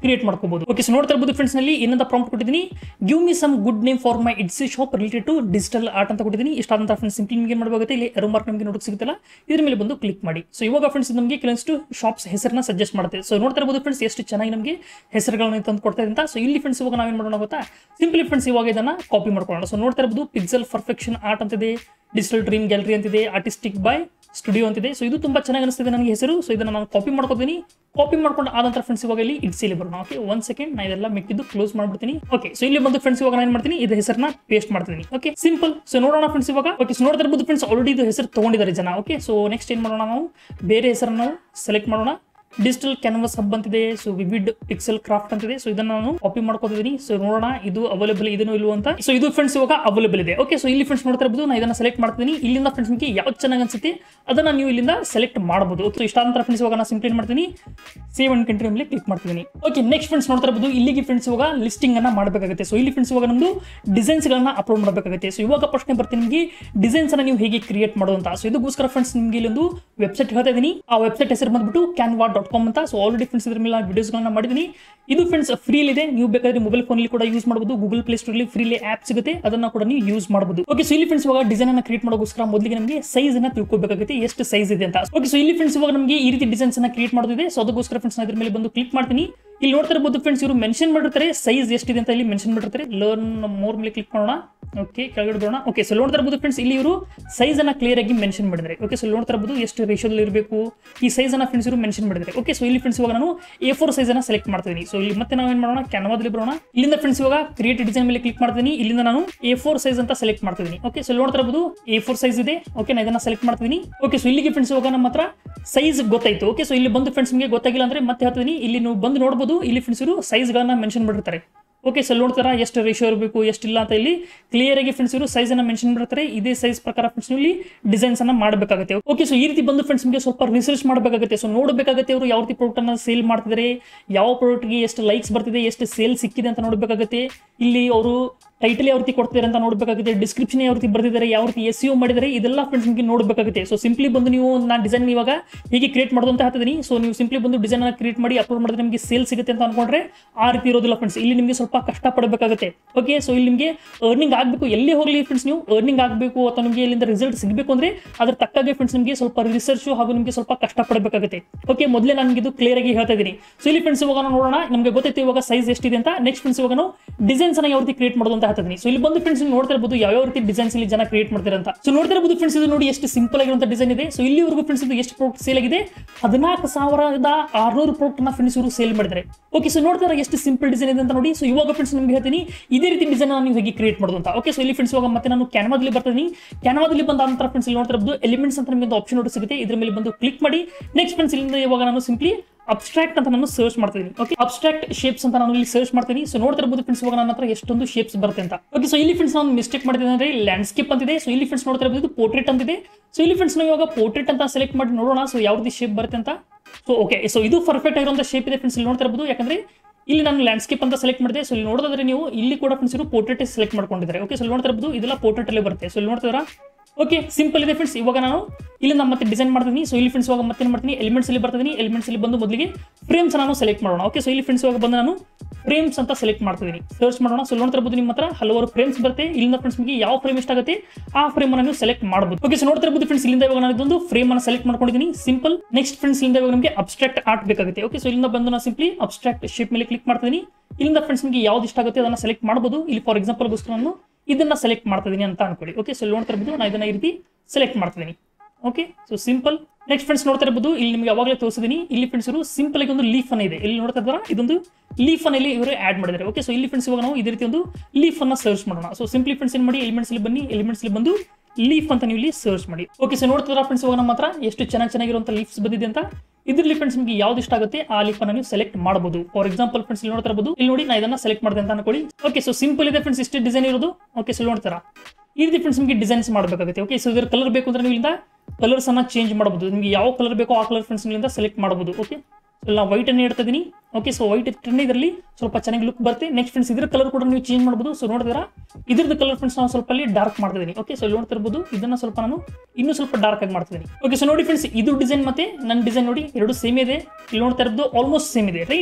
ಕ್ರಿಯೇಟ್ ಮಾಡ್ಕೋಬಹುದು ಓಕೆ ಸೊ ನೋಡ್ತಾ ಇರ್ಬೋದು ಫ್ರೆಂಡ್ಸ್ ನಲ್ಲಿ ಏನಂತ ಪ್ರಾಂಪ್ಟ್ ಕೊಟ್ಟಿದ್ದೀನಿ give me some good name for my Etsy shop related to digital art ಅಂತ ಕೊಟ್ಟಿದ್ದೀನಿ ಇಷ್ಟಾದಂತ ಫ್ರೆಂಡ್ಸ್ ಸಿಂಪ್ಲಿ ನಿಮಗೆ ಏನು ಮಾಡಬೇಕಾಗುತ್ತೆ ಇಲ್ಲಿ ಎರೋ ಮಾರ್ಕ್ ನಮಗೆ ನೋಡೋಕೆ ಸಿಗುತ್ತಲ್ಲ ಇದ್ರ ಮೇಲೆ ಬಂದು ಕ್ಲಿಕ್ ಮಾಡಿ ಸೊ ಇವಾಗ ಫ್ರೆಂಡ್ಸ್ ನಮಗೆ ಕೆಲವೊಂದಿಷ್ಟು ಶಾಪ್ಸ್ ಹೆಸರನ್ನ ಸಜೆಸ್ಟ್ ಮಾಡುತ್ತೆ ಸೊ ನೋಡ್ತಾ ಇರ್ಬೋದು ಫ್ರೆಂಡ್ಸ್ ಎಷ್ಟು ಚೆನ್ನಾಗಿ ನಮಗೆ ಹೆಸರುಗಳನ್ನ ತಂದು ಕೊಡ್ತಾ ಇದೆ ಅಂತ ಸೊ ಇಲ್ಲಿ ಫ್ರೆಂಡ್ಸ್ ಇವಾಗ ನಾವೇನು ಮಾಡೋಣ ಗೊತ್ತಾ ಸಿಂಪ್ಲಿ ಫ್ರೆಂಡ್ಸ್ ಇವಾಗ ಇದನ್ನ ಕಾಪಿ ಮಾಡ್ಕೊಳ್ಳೋಣ ಸೊ ನೋಡ್ತಾ ಇರ್ಬೋದು ಪಿಕ್ಸೆಲ್ ಪರ್ಫೆಕ್ಷನ್ ಆರ್ಟ್ ಅಂತಿದೆ ಡಿಜಿಟಲ್ ಡ್ರೀಮ್ ಗ್ಯಾಲರಿ ಅಂತಿದೆ ಆರ್ಟಿಸ್ಟಿಕ್ ಬೈ ಸ್ಟುಡಿಯೋ ಅಂತಿದೆ ಸೊ ಇದು ತುಂಬಾ ಚೆನ್ನಾಗಿ ಅನಿಸ್ತಿದೆ ನನಗೆ ಹೆಸರು ಸೊ ಇದನ್ನ ನಾನು ಕಾಪಿ ಮಾಡ್ಕೊತೀನಿ ಕಾಪಿ ಮಾಡ್ಕೊಂಡು ಆದ ನಂತರ ಫ್ರೆಂಡ್ಸ್ ಇವಾಗ ಇಲ್ಲಿ ಇಡ್ಸಿಲಿ ಬರೋಣ ಓಕೆ ಒನ್ ಸೆಕೆಂಡ್ ನಾ ಇದೆಲ್ಲ ಮಿಕ್ಕಿದ್ದು ಕ್ಲೋಸ್ ಮಾಡ್ಬಿಡ್ತೀನಿ ಓಕೆ ಸೊ ಇಲ್ಲಿ ಬಂದು ಫ್ರೆಂಡ್ಸ್ ಇವಾಗ ನಾನು ಏನು ಮಾಡ್ತೀನಿ ಇದು ಹೆಸರನ್ನ ಪೇಸ್ಟ್ ಮಾಡ್ತೀನಿ ಓಕೆ ಸಿಂಪಲ್ ಸೊ ನೋಡೋಣ ಫ್ರೆಂಡ್ಸ್ ಇವಾಗ ಓಕೆ ಸೊ ನೋಡ್ತಾ ಇರ್ಬೋದು ಫ್ರೆಂಡ್ಸ್ ಆಲ್ರೆಡಿ ಇದು ಹೆಸರು ತಗೊಂಡಿದ್ದಾರೆ ಜನ ಓಕೆ ಸೊ ನೆಕ್ಸ್ಟ್ ಏನು ಮಾಡೋಣ ನಾವು ಬೇರೆ ಹೆಸರನ್ನು ನಾವು ಸೆಲೆಕ್ಟ್ ಮಾಡೋಣ ಡಿಜಿಟಲ್ ಕ್ಯಾನ್ವಸ್ ಹಬ್ ಅಂತಿದೆ ಸೊ ವಿವಿಡ್ ಪಿಕ್ಸೆಲ್ ಕ್ರಾಫ್ಟ್ ಅಂತಿದೆ ಸೊ ಇದನ್ನ ನಾನು ಕಾಪಿ ಮಾಡ್ಕೋತಿದ್ದೀನಿ ಸೊ ನೋಡೋಣ ಇದು ಅವೈಲೇಬಲ್ ಇದನ್ನು ಇಲ್ವೋ ಅಂತ ಸೊ ಇದು ಫ್ರೆಂಡ್ಸ್ ಇವಾಗ ಅವೈಲೇಬಲ್ ಇದೆ ಓಕೆ ಸೊ ಇಲ್ಲಿ ಫ್ರೆಂಡ್ಸ್ ನೋಡ್ತಾ ಇರ್ಬೋದು ನಾನು ಇದನ್ನ ಸೆಲೆಕ್ಟ್ ಮಾಡ್ತೀನಿ ಇಲ್ಲಿಂದ ಫ್ರೆಂಡ್ಸ್ ನಿಮಗೆ ಯಾವ್ದು ಚೆನ್ನಾಗಿ ಅನ್ಸುತ್ತೆ ಅದನ್ನ ನೀವು ಇಲ್ಲಿಂದ ಸೆಲೆಕ್ಟ್ ಮಾಡಬಹುದು ಓಕೆ ಇಷ್ಟಾಂತರ ಫ್ರೆಂಡ್ಸ್ ಇವಾಗ ನಾನು ಸಿಂಪ್ಲಿ ಮಾಡ್ತೀನಿ ಸೇವ್ ಅಂಡ್ ಕಂಟ್ರಿ ಮೇಲೆ ಕ್ಲಿಕ್ ಮಾಡ್ತೀನಿ ಓಕೆ ನೆಕ್ಸ್ಟ್ ಫ್ರೆಂಡ್ಸ್ ನೋಡ್ತಾ ಇರ್ಬೋದು ಇಲ್ಲಿಗೆ ಫ್ರೆಂಡ್ಸ್ ಇವಾಗ ಲಿಸ್ಟಿಂಗ್ ಅನ್ನ ಮಾಡಬೇಕಾಗುತ್ತೆ ಸೊ ಇಲ್ಲಿ ಫ್ರೆಂಡ್ಸ್ ಇವಾಗ ನಮ್ದು ಡಿಸೈನ್ಸ್ ಗಳನ್ನ ಅಪ್ಲೋಡ್ ಮಾಡಬೇಕಾಗುತ್ತೆ ಸೊ ಇವಾಗ ಪ್ರಶ್ನೆ ಬರ್ತೀನಿ ನಿಮಗೆ ಡಿಸೈನ್ಸ್ ಅನ್ನ ನೀವು ಹೇಗೆ ಕ್ರಿಯೇಟ್ ಮಾಡೋದು ಅಂತ ಸೊ ಇದಕ್ಕೋಸ್ಕರ ಫ್ರೆಂಡ್ಸ್ ನಿಮಗೆ ಇಲ್ಲೊಂದು ವೆಬ್ಸೈಟ್ ಹೇಳ್ತಾ ಇದೀನಿ ಆ ವೆಬ್ಸೈಟ್ ಹೆಸರು ಬಂದ್ಬಿಟ್ಟು ಕ್ಯಾನ್ವಾ ಡಾಟ್ ಕಾಮ್ ಅಂತ ಸೊ ಆಲ್ರೆಡಿ ಫ್ರೆಂಡ್ಸ್ ಇದ್ರ ಮೇಲೆ ವಿಡಿಯೋಸ್ಗಳನ್ನ ಮಾಡಿದ್ದೀನಿ ಇದು ಫ್ರೆಂಡ್ಸ್ ಫ್ರೀಲಿ ಇದೆ ನೀವು ಬೇಕಾದ್ರೆ ಮೊಬೈಲ್ ಫೋನಲ್ಲಿ ಕೂಡ ಯೂಸ್ ಮಾಡಬಹುದು ಗೂಗಲ್ ಪ್ಲೇ ಸ್ಟೋರಲ್ಲಿ ಫ್ರೀಲಿ ಆಪ್ ಸಿಗುತ್ತೆ ಅದನ್ನ ಕೂಡ ನೀವು ಯೂಸ್ ಮಾಡಬಹುದು ಓಕೆ ಸೊ ಇಲ್ಲಿ ಫ್ರೆಂಡ್ಸ್ ಇವಾಗ ಡಿಸೈನ್ ಅನ್ನ ಕ್ರಿಯೇಟ್ ಮಾಡೋಗೋಸ್ಕರ ಮೊದಲಿಗೆ ನಮಗೆ ಸೈಜ್ ಅನ್ನ ತಿಳ್ಕೊಬೇಕಾಗುತ್ತೆ ಎಷ್ಟು ಸೈಜ್ ಇದೆ ಅಂತ ಓಕೆ ಸೊ ಇಲ್ಲಿ ಫ್ರೆಂಡ್ಸ್ ಇವಾಗ ನಮಗೆ ಈ ರೀತಿ ಡಿಸೈನ್ಸ್ ಅನ್ನ ಕ್ರಿಯೇಟ್ ಮಾಡೋದಿದೆ ಸೊ ಅದಕ್ಕೋಸ್ಕರ ಫ್ರೆಂಡ್ಸ್ ನಾನು ಇದ್ರ ಮೇಲೆ ಬಂದು ಕ್ಲಿಕ್ ಮಾಡ್ತೀನಿ ಇಲ್ಲಿ ನೋಡ್ತಾ ಇರ್ಬೋದು ಫ್ರೆಂಡ್ಸ್ ಇವರು ಮೆನ್ಷನ್ ಮಾಡಿರ್ತಾರೆ ಸೈಜ್ ಎಷ್ಟಿದೆ ಅಂತ ಇಲ್ಲಿ ಮೆನ್ಷನ್ ಮಾಡಿರ್ತಾರೆ ಲರ್ನ್ ಮೋರ್ ಮೇಲೆ ಕ್ಲಿಕ್ ಮಾಡೋಣ ಓಕೆ ಕೆಳಗಡೆ ಬರೋಣ ಓಕೆ ಸೊ ನೋಡ್ತಾ ಇರ್ಬೋದು ಫ್ರೆಂಡ್ಸ್ ಇಲ್ಲಿ ಇವರು ಸೈಜ್ ಅನ್ನ ಕ್ಲಿಯರ್ ಆಗಿ ಮೆನ್ಷನ್ ಮಾಡಿದ್ದಾರೆ ಓಕೆ ಸೊ ನೋಡ್ತಾ ಇರ್ಬೋದು ಎಷ್ಟು ರೇಷಿಯೋದಲ್ಲಿ ಇರಬೇಕು ಈ ಸೈಜ್ ಅನ್ನ ಫ್ರೆಂಡ್ಸ್ ಇವರು ಮೆನ್ಷನ್ ಮಾಡಿದ್ದಾರೆ ಓಕೆ ಸೊ ಇಲ್ಲಿ ಫ್ರೆಂಡ್ಸ್ ಇವಾಗ ನಾನು ಎ ಫೋರ್ ಸೈಜ್ ಅನ್ನ ಸೆಲೆಕ್ಟ್ ಮಾಡ್ತೀನಿ ಸೊ ಇಲ್ಲಿ ಮತ್ತೆ ನಾವು ಏನು ಮಾಡೋಣ ಕ್ಯಾನ್ವಾದಲ್ಲಿ ಬರೋಣ ಇಲ್ಲಿಂದ ಫ್ರೆಂಡ್ಸ್ ಇವಾಗ ಕ್ರಿಯೇಟ್ ಡಿಸೈನ್ ಮೇಲೆ ಕ್ಲಿಕ್ ಮಾಡ್ತೀನಿ ಇಲ್ಲಿಂದ ನಾನು ಎ ಫೋರ್ ಸೈಜ್ ಅಂತ ಸೆಲೆಕ್ಟ್ ಮಾಡ್ತಿದ್ದೀನಿ ಓಕೆ ಸೊ ನೋಡ್ತಾ ಇರ್ಬೋದು ಎ ಫೋರ್ ಸೈಜ್ ಇದೆ ಓಕೆ ನಾನು ಇದನ್ನ ಸೆಲೆಕ್ಟ್ ಮಾಡ್ತೀನಿ ಓಕೆ ಸೊ ಇಲ್ಲಿಗೆ ಫ್ರೆಂಡ್ಸ್ ಇವಾಗ ನಮ್ಮ ಹತ್ರ ಸೈಜ್ ಗೊತ್ತಾಯ್ತು ಓಕೆ ಸೊ ಇಲ್ಲಿ ಬಂದು ಫ್ರೆಂಡ್ಸ್ ನಿಮಗೆ ಗೊತ್ತಾಗಿಲ್ಲ ಅಂದ್ರೆ ಮತ್ತೆ ಹೇಳ್ತೀನಿ ಇಲ್ಲಿ ನೀವು ಬಂದು ನೋಡಬಹುದು ಇಲ್ಲಿ ಫ್ರೆಂಡ್ಸ್ ಇವರು ಸೈಜ್ಗಳನ್ನ ಮೆನ್ಷನ್ ಮಾಡಿರ್ತಾರೆ ಓಕೆ ಸೊ ನೋಡ್ತಾರ ಎಷ್ಟು ರೇಷಿಯೋ ಇರಬೇಕು ಎಷ್ಟಿಲ್ಲ ಅಂತ ಇಲ್ಲಿ ಕ್ಲಿಯರ್ ಆಗಿ ಫ್ರೆಂಡ್ಸ್ ಇವರು ಸೈಜ್ ಅನ್ನ ಮೆನ್ಷನ್ ಮಾಡಿರ್ತಾರೆ ಇದೇ ಸೈಜ್ ಪ್ರಕಾರ ಫ್ರೆಂಡ್ಸ್ ಇಲ್ಲಿ ಡಿಸೈನ್ಸ್ ಅನ್ನ ಮಾಡಬೇಕಾಗುತ್ತೆ ಓಕೆ ಸೊ ಈ ರೀತಿ ಬಂದು ಫ್ರೆಂಡ್ಸ್ ನಿಮಗೆ ಸ್ವಲ್ಪ ರಿಸರ್ಚ್ ಮಾಡಬೇಕಾಗುತ್ತೆ ಸೊ ನೋಡಬೇಕಾಗುತ್ತೆ ಅವರು ಯಾವ ರೀತಿ ಪ್ರಾಡಕ್ಟ್ ಅನ್ನ ಸೇಲ್ ಮಾಡ್ತಿದ್ದಾರೆ ಯಾವ ಪ್ರಾಡಕ್ಟ್ಗೆ ಎಷ್ಟು ಲೈಕ್ಸ್ ಬರ್ತಿದೆ ಎಷ್ಟು ಸೇಲ್ ಸಿಕ್ಕಿದೆ ಅಂತ ನೋಡಬೇಕಾಗುತ್ತೆ ಇಲ್ಲಿ ಅವರು ಟೈಟಲ್ ಯಾವ ರೀತಿ ಕೊಡ್ತಿದ್ದಾರೆ ಅಂತ ನೋಡಬೇಕಾಗುತ್ತೆ ಡಿಸ್ಕ್ರಿಪ್ಷನ್ ಯಾವ ರೀತಿ ಬರ್ತಿದ್ದಾರೆ ಯಾವ ರೀತಿ ಎಸ್ ಯು ಮಾಡಿದ್ದಾರೆ ಇದೆಲ್ಲ ಫ್ರೆಂಡ್ಸ್ ನಿಮಗೆ ನೋಡಬೇಕಾಗುತ್ತೆ ಸೊ ಸಿಂಪ್ಲಿ ಬಂದು ನೀವು ನಾನು ಡಿಸೈನ್ ಇವಾಗ ಹೀಗೆ ಕ್ರಿಯೇಟ್ ಮಾಡೋದು ಅಂತ ಹೇಳ್ತಿದ್ದೀನಿ ಸೊ ನೀವು ಸಿಂಪ್ಲಿ ಬಂದು ಡಿಸೈನ್ ಅನ್ನ ಕ್ರಿಯೇಟ್ ಮಾಡಿ ಅಪ್ಲೋಡ್ ಮಾಡಿದ್ರೆ ನಿಮಗೆ ಸೇಲ್ ಸಿಗುತ್ತೆ ಅಂತ ಅನ್ಕೊಂಡ್ರೆ ಆ ರೀತಿ ಇರೋದಿಲ್ಲ ಫ್ರೆಂಡ್ಸ್ ಇಲ್ಲಿ ನಿಮಗೆ ಸ್ವಲ್ಪ ಕಷ್ಟ ಪಡಬೇಕಾಗುತ್ತೆ ಓಕೆ ಸೊ ಇಲ್ಲಿ ನಿಮಗೆ ಅರ್ನಿಂಗ್ ಆಗಬೇಕು ಎಲ್ಲಿ ಹೋಗಲಿ ಫ್ರೆಂಡ್ಸ್ ನೀವು ಅರ್ನಿಂಗ್ ಆಗಬೇಕು ಅಥವಾ ನಿಮಗೆ ಇಲ್ಲಿಂದ ರಿಸಲ್ಟ್ ಸಿಗಬೇಕು ಅಂದ್ರೆ ಅದ್ರ ತಕ್ಕಾಗೆ ಫ್ರೆಂಡ್ಸ್ ನಿಮಗೆ ಸ್ವಲ್ಪ ರಿಸರ್ಚ್ ಹಾಗೂ ನಿಮಗೆ ಸ್ವಲ್ಪ ಕಷ್ಟ ಪಡಬೇಕಾಗುತ್ತೆ ಓಕೆ ಮೊದಲೇ ನನಗೆ ಇದು ಕ್ಲಿಯರ್ ಆಗಿ ಹೇಳ್ತಾ ಇದ್ದೀನಿ ಸೊ ಇಲ್ಲಿ ಫ್ರೆಂಡ್ಸ್ ಇವಾಗ ನಾವು ನೋಡೋಣ ನಮಗೆ ಗೊತ್ತೈತೆ ಇವಾಗ ಸೈಜ್ ಎಷ್ಟಿದೆ ಅಂತ ನೆಕ್ಸ್ಟ್ ಫ್ರೆಂಡ್ಸ್ ಇವಾಗ ನಾವು ಡಿಸೈನ್ಸ್ ಅನ್ನ ಯಾವ ರೀತಿ ಕ್ರಿಯೇಟ್ ಮಾಡೋದು ಅಂತ ಹೇಳ್ತಿದ್ದೀನಿ ಸೊ ಇಲ್ಲಿ ಬಂದು ಫ್ರೆಂಡ್ಸ್ ನೋಡ್ತಾ ಇರ್ಬೋದು ಯಾವ ರೀತಿ ಡಿಸೈನ್ಸ್ ಇಲ್ಲಿ ಜನ ಕ್ರಿಯೇಟ್ ಮಾಡ್ತಾರೆ ಅಂತ ಸೊ ನೋಡ್ತಾ ಇರ್ಬೋದು ಫ್ರೆಂಡ್ಸ್ ಇದು ನೋಡಿ ಎಷ್ಟು ಸಿಂಪಲ್ ಆಗಿರುವಂತ ಡಿಸೈನ್ ಇದೆ ಸೊ ಇಲ್ಲಿವರೆಗೂ ಫ್ರೆಂಡ್ಸ್ ಇದು ಎಷ್ಟು ಪ್ರಾಡಕ್ಟ್ ಸೇಲ್ ಆಗಿದೆ ಹದಿನಾಲ್ಕು ಸಾವಿರದ ಆರ್ನೂರು ಪ್ರಾಡಕ್ಟ್ ನ ಫ್ರೆಂಡ್ಸ್ ಇವರು ಸೇಲ್ ಮಾಡಿದ್ದಾರೆ ಓಕೆ ಸೊ ನೋಡ್ತಾರೆ ಎಷ್ಟು ಸಿಂಪಲ್ ಡಿಸೈನ್ ಇದೆ ಅಂತ ನೋಡಿ ಸೊ ಇವಾಗ ಫ್ರೆಂಡ್ಸ್ ನಿಮ್ಗೆ ಹೇಳ್ತೀನಿ ಇದೇ ರೀತಿ ಡಿಸೈನ್ ನೀವು ಹೇಗೆ ಕ್ರಿಯೇಟ್ ಮಾಡೋದು ಅಂತ ಓಕೆ ಸೊ ಇಲ್ಲಿ ಫ್ರೆಂಡ್ಸ್ ಇವಾಗ ಮತ್ತೆ ನಾನು ಕ್ಯಾನ್ವಾದಲ್ಲಿ ಬರ್ತೀನಿ ಕ್ಯಾನ್ವಾದಲ್ಲಿ ಬಂದ ನಂತರ ಫ್ರೆಂಡ್ಸ್ ಇಲ್ಲಿ ನೋಡ್ತಾ ಇರ್ಬೋದು ಎಲಿಮೆಂಟ್ಸ್ ಅಂತ ನಿಮಗೆ ಒಂದು ಆಪ್ಷನ್ ನೋಡಿ ಸಿಗುತ್ತೆ ಇದ್ರ ಮೇಲೆ ಬಂದು ಕ್ಲಿಕ್ ಮಾಡಿ ನೆಕ್ಸ್ಟ್ ಫ್ರೆಂಡ್ಸ್ ಇಲ್ಲಿಂದ ಇವಾಗ ನಾನು ಸಿಂಪ್ಲಿ ಅಬ್ಸ್ಟ್ರಾಕ್ಟ್ ಅಂತ ನಾನು ಸರ್ಚ್ ಮಾಡ್ತೀನಿ ಓಕೆ ಅಬ್ಸ್ಟ್ರಾಕ್ಟ್ ಶೇಪ್ಸ್ ಅಂತ ನಾನು ಇಲ್ಲಿ ಸರ್ಚ್ ಮಾಡ್ತೀನಿ ಸೊ ನೋಡ್ತಾ ಇರ್ಬೋದು ಫ್ರೆಂಡ್ಸ್ ಇವಾಗ ನನ್ನ ಹತ್ರ ಎಷ್ಟೊಂದು ಶೇಪ್ಸ್ ಬರುತ್ತೆ ಅಂತ ಓಕೆ ಸೊ ಇಲ್ಲಿ ಫ್ರೆಂಡ್ಸ್ ನಾನು ಮಿಸ್ಟೇಕ್ ಮಾಡಿದ್ದೀನಿ ಅಂದ್ರೆ ಲ್ಯಾಂಡ್ಸ್ಕೇಪ್ ಅಂತಿದೆ ಸೊ ಇಲ್ಲಿ ಫ್ರೆಂಡ್ಸ್ ನೋಡ್ತಾ ಇರ್ಬೋದು ಪೋರ್ಟ್ರೇಟ್ ಅಂತಿದೆ ಸೊ ಇಲ್ಲಿ ಫ್ರೆಂಡ್ಸ್ ನಾವು ಇವಾಗ ಪೋರ್ಟ್ರೇಟ್ ಅಂತ ಸೆಲೆಕ್ಟ್ ಮಾಡಿ ನೋಡೋಣ ಸೊ ಯಾವ ರೀತಿ ಶೇಪ್ ಬರುತ್ತೆ ಅಂತ ಸೊ ಓಕೆ ಸೊ ಇದು ಪರ್ಫೆಕ್ಟ್ ಆಗಿರುವಂಥ ಶೇಪ್ ಇದೆ ಫ್ರೆಂಡ್ಸ್ ಇಲ್ಲಿ ನೋಡ್ತಾ ಇರ್ಬೋದು ಯಾಕಂದ್ರೆ ಇಲ್ಲಿ ನಾನು ಲ್ಯಾಂಡ್ಸ್ಕೇಪ್ ಅಂತ ಸೆಲೆಕ್ಟ್ ಮಾಡಿದೆ ಸೊ ಇಲ್ಲಿ ನೋಡಿದ್ರೆ ನೀವು ಇಲ್ಲಿ ಕೂಡ ಫ್ರೆಂಡ್ಸ್ ಇವರು ಪೋರ್ಟ್ರೇಟ್ ಸೆಲೆಕ್ಟ್ ಮಾಡ್ಕೊಂಡಿದ್ದಾರೆ ಓಕೆ ಸೊ ಇಲ್ಲಿ ನೋಡ್ತಾ ಇರ್ಬೋದು ಇದೆಲ್ಲ ಪೋರ್ಟ್ರೇಟ್ ಅಲ್ಲೇ ಬರುತ್ತೆ ಸೊ ಇಲ್ಲಿ ನೋಡ್ತಿದ್ರ ಓಕೆ ಸಿಂಪಲ್ ಇದೆ ಫ್ರೆಂಡ್ಸ್ ಇವಾಗ ನಾನು ಇಲ್ಲಿ ನಾನು ಮತ್ತೆ ಡಿಸೈನ್ ಮಾಡ್ತೀನಿ ಸೊ ಇಲ್ಲಿ ಫ್ರೆಂಡ್ಸ್ ಇವಾಗ ಮತ್ತೆ ಏನು ಮಾಡ್ತೀನಿ ಎಲಿಮೆಂಟ್ಸ್ ಅಲ್ಲಿ ಬರ್ತೀನಿ ಎಲಿಮೆಂಟ್ಸ್ ಅಲ್ಲಿ ಬಂದು ಮೊದಲಿಗೆ ಫ್ರೇಮ್ಸ್ ನಾನು ಸೆಲೆಕ್ಟ್ ಮಾಡೋಣ ಓಕೆ ಸೊ ಇಲ್ಲಿ ಫ್ರೆಂಡ್ಸ್ ಇವಾಗ ಬಂದು ನಾನು ಫ್ರೇಮ್ಸ್ ಅಂತ ಸೆಲೆಕ್ಟ್ ಮಾಡ್ತಿದ್ದೀನಿ ಸರ್ಚ್ ಮಾಡೋಣ ಸೊ ನೋಡ್ತಾ ಇರ್ಬೋದು ನಿಮ್ಮ ಹತ್ರ ಹಲವಾರು ಫ್ರೇಮ್ಸ್ ಬರುತ್ತೆ ಇಲ್ಲಿಂದ ಫ್ರೆಂಡ್ಸ್ ನಿಮಗೆ ಯಾವ ಫ್ರೇಮ್ ಇಷ್ಟ ಆಗುತ್ತೆ ಆ ಫ್ರೇಮ್ ಅನ್ನು ನೀವು ಸೆಲೆಕ್ಟ್ ಮಾಡಬಹುದು ಓಕೆ ಸೊ ನೋಡ್ತಾ ಇರ್ಬೋದು ಫ್ರೆಂಡ್ಸ್ ಇಲ್ಲಿಂದ ಇವಾಗ ನಾನು ಇದೊಂದು ಫ್ರೇಮ್ ಅನ್ನು ಸೆಲೆಕ್ಟ್ ಮಾಡ್ಕೊಂಡಿದ್ದೀನಿ ಸಿಂಪಲ್ ನೆಕ್ಸ್ಟ್ ಫ್ರೆಂಡ್ಸ್ ಇಲ್ಲಿಂದ ಇವಾಗ ನಿಮಗೆ ಅಬ್ಸ್ಟ್ರಾಕ್ಟ್ ಆರ್ಟ್ ಬೇಕಾಗುತ್ತೆ ಓಕೆ ಸೊ ಇಲ್ಲಿಂದ ಬಂದು ನಾನು ಸಿಂಪ್ಲಿ ಅಬ್ಸ್ಟ್ರಾಕ್ಟ್ ಶೇಪ್ ಮೇಲೆ ಕ್ಲಿಕ್ ಮಾಡ್ತೀನಿ ಇಲ್ಲಿಂದ ಫ್ರೆಂಡ್ಸ್ ನಿಮಗೆ ಯಾವ್ದು ಇಷ್ಟ ಆಗುತ್ತೆ ಅದನ್ನ ಸೆಲೆಕ್ಟ್ ಮಾಡಬಹುದು ಇಲ್ಲಿ ಫಾರ್ ಎಕ್ಸಾಂಪಲ್ ಗೋಸ್ಕರ ನಾನು ಇದನ್ನ ಸೆಲೆಕ್ಟ್ ಮಾಡ್ತಿದ್ದೀನಿ ಅಂತ ಅನ್ಕೊಳ್ಳಿ ಓಕೆ ಸೊ ನೋಡ್ತಾ ಇರ್ಬೋದು ನಾನು ಇದನ್ನ ಈ ರೀತಿ ಸೆಲೆಕ್ಟ್ ಮಾಡ್ತಿದ್ದೀನಿ okay so simple next friends ನೋಡ್ತಾ ಇರ್ಬೋದು ಇಲ್ಲಿ ನಿಮಗೆ ಅವಾಗಲೇ ತೋರಿಸಿದ್ದೀನಿ ಇಲ್ಲಿ ಫ್ರೆಂಡ್ಸ್ ಇವರು ಸಿಂಪಲ್ ಆಗಿ ಒಂದು ಲೀಫ್ ಅನ್ನ ಇದೆ ಇಲ್ಲಿ ನೋಡ್ತಾ ಇದ್ದಾರಾ ಇದೊಂದು ಲೀಫ್ ಅನ್ನ ಇಲ್ಲಿ ಇವರು ಆಡ್ ಮಾಡಿದ್ದಾರೆ ಓಕೆ ಸೊ ಇಲ್ಲಿ ಫ್ರೆಂಡ್ಸ್ ಇವಾಗ ನಾವು ಇದೇ ರೀತಿ ಒಂದು ಲೀಫ್ ಅನ್ನ ಸರ್ಚ್ ಮಾಡೋಣ ಸೊ ಸಿಂಪ್ಲಿ ಫ್ರೆಂಡ್ಸ್ ಏನು ಮಾಡಿ ಎಲಿಮೆಂಟ್ಸ್ ಅಲ್ಲಿ ಬನ್ನಿ ಎಲಿಮೆಂಟ್ಸ್ ಅಲ್ಲಿ ಬಂದು ಲೀಫ್ ಅಂತ ನೀವು ಇಲ್ಲಿ ಸರ್ಚ್ ಮಾಡಿ ಓಕೆ ಸೊ ನೋಡ್ತಿದ್ರ ಫ್ರೆಂಡ್ಸ್ ಇವಾಗ ನಮ್ಮ ಹತ್ರ ಎಷ್ಟು ಚೆನ್ನಾಗಿ ಚೆನ್ನಾಗಿರುವಂತ ಲೀಫ್ಸ್ ಬಂದಿದೆ ಅಂತ ಇದ್ರಲ್ಲಿ ಫ್ರೆಂಡ್ಸ್ ನಿಮಗೆ ಯಾವ್ದು ಇಷ್ಟ ಆಗುತ್ತೆ ಆ ಲೀಫ್ ಅನ್ನ ನೀವು ಸೆಲೆಕ್ಟ್ ಮಾಡಬಹುದು ಫಾರ್ ಎಕ್ಸಾಂಪಲ್ ಫ್ರೆಂಡ್ಸ್ ಇಲ್ಲಿ ನೋಡ್ತಾ ಇರಬಹುದು ಇಲ್ಲಿ ನೋಡಿ ನಾ ಇದನ್ನ ಸೆಲೆಕ್ಟ್ ಮಾಡಿದೆ ಅಂತ ಅನ್ಕೊಳ್ಳಿ ಓಕೆ ಸೊ ಸಿಂಪಲ್ ಇದೆ ಫ್ರೆಂಡ್ಸ್ ಇಷ್ಟೇ ಡಿಸೈನ್ ಇರೋದು ಓಕೆ ಸೊ ನೋಡ್ತಾರ ಈ ರೀತಿ ಫ್ರೆಂಡ್ಸ್ ನಿಮಗೆ ಡಿಸೈನ್ಸ್ ಮಾಡಬೇಕಾಗುತ್ತೆ ಓಕೆ ಸೊ ಇದರ ಕಲರ್ ಬೇಕು ಅಂದ್ರೆ ನೀವು ಇಲ್ಲಿಂದ ಕಲರ್ಸ್ ಅನ್ನ ಚೇಂಜ್ ಮಾಡಬಹುದು ನಿಮಗೆ ಯಾವ ಕಲರ್ ಬೇಕೋ ಆ ಕಲರ್ ಫ್ರೆಂಡ್ಸ್ ಇಲ್ಲಿಂದ ಸೆಲೆಕ್ಟ್ ಮಾಡಬಹುದು ಓಕೆ ಸೊ ನಾವು ವೈಟ್ ಅನ್ನು ಇಡ್ತಾ ಇದೀನಿ ಓಕೆ ಸೊ ವೈಟ್ ಇಟ್ಟರೆ ಇದರಲ್ಲಿ ಸ್ವಲ್ಪ ಚೆನ್ನಾಗಿ ಲುಕ್ ಬರುತ್ತೆ ನೆಕ್ಸ್ಟ್ ಫ್ರೆಂಡ್ಸ್ ಇದ್ರ ಕಲರ್ ಕೂಡ ನೀವು ಚೇಂಜ್ ಮಾಡಬಹುದು ಸೊ ನೋಡಿದ್ರ ಇದ್ರದ್ದು ಕಲರ್ ಫ್ರೆಂಡ್ಸ್ ನಾವು ಸ್ವಲ್ಪ ಅಲ್ಲಿ ಡಾರ್ಕ್ ಮಾಡ್ತಿದ್ದೀನಿ ಓಕೆ ಸೊ ಇಲ್ಲಿ ನೋಡ್ತಾ ಇರ್ಬೋದು ಇದನ್ನ ಸ್ವಲ್ಪ ನಾನು ಇನ್ನೂ ಸ್ವಲ್ಪ ಡಾರ್ಕ್ ಆಗಿ ಮಾಡ್ತಿದ್ದೀನಿ ಓಕೆ ಸೊ ನೋಡಿ ಫ್ರೆಂಡ್ಸ್ ಇದು ಡಿಸೈನ್ ಮತ್ತೆ ನನ್ನ ಡಿಸೈನ್ ನೋಡಿ ಎರಡು ಸೇಮ್ ಇದೆ ಇಲ್ಲಿ ನೋಡ್ತಾ ಇರೋದು ಆಲ್ಮೋಸ್ಟ್ ಸೇಮ್ ಇದೆ ರೈಟ್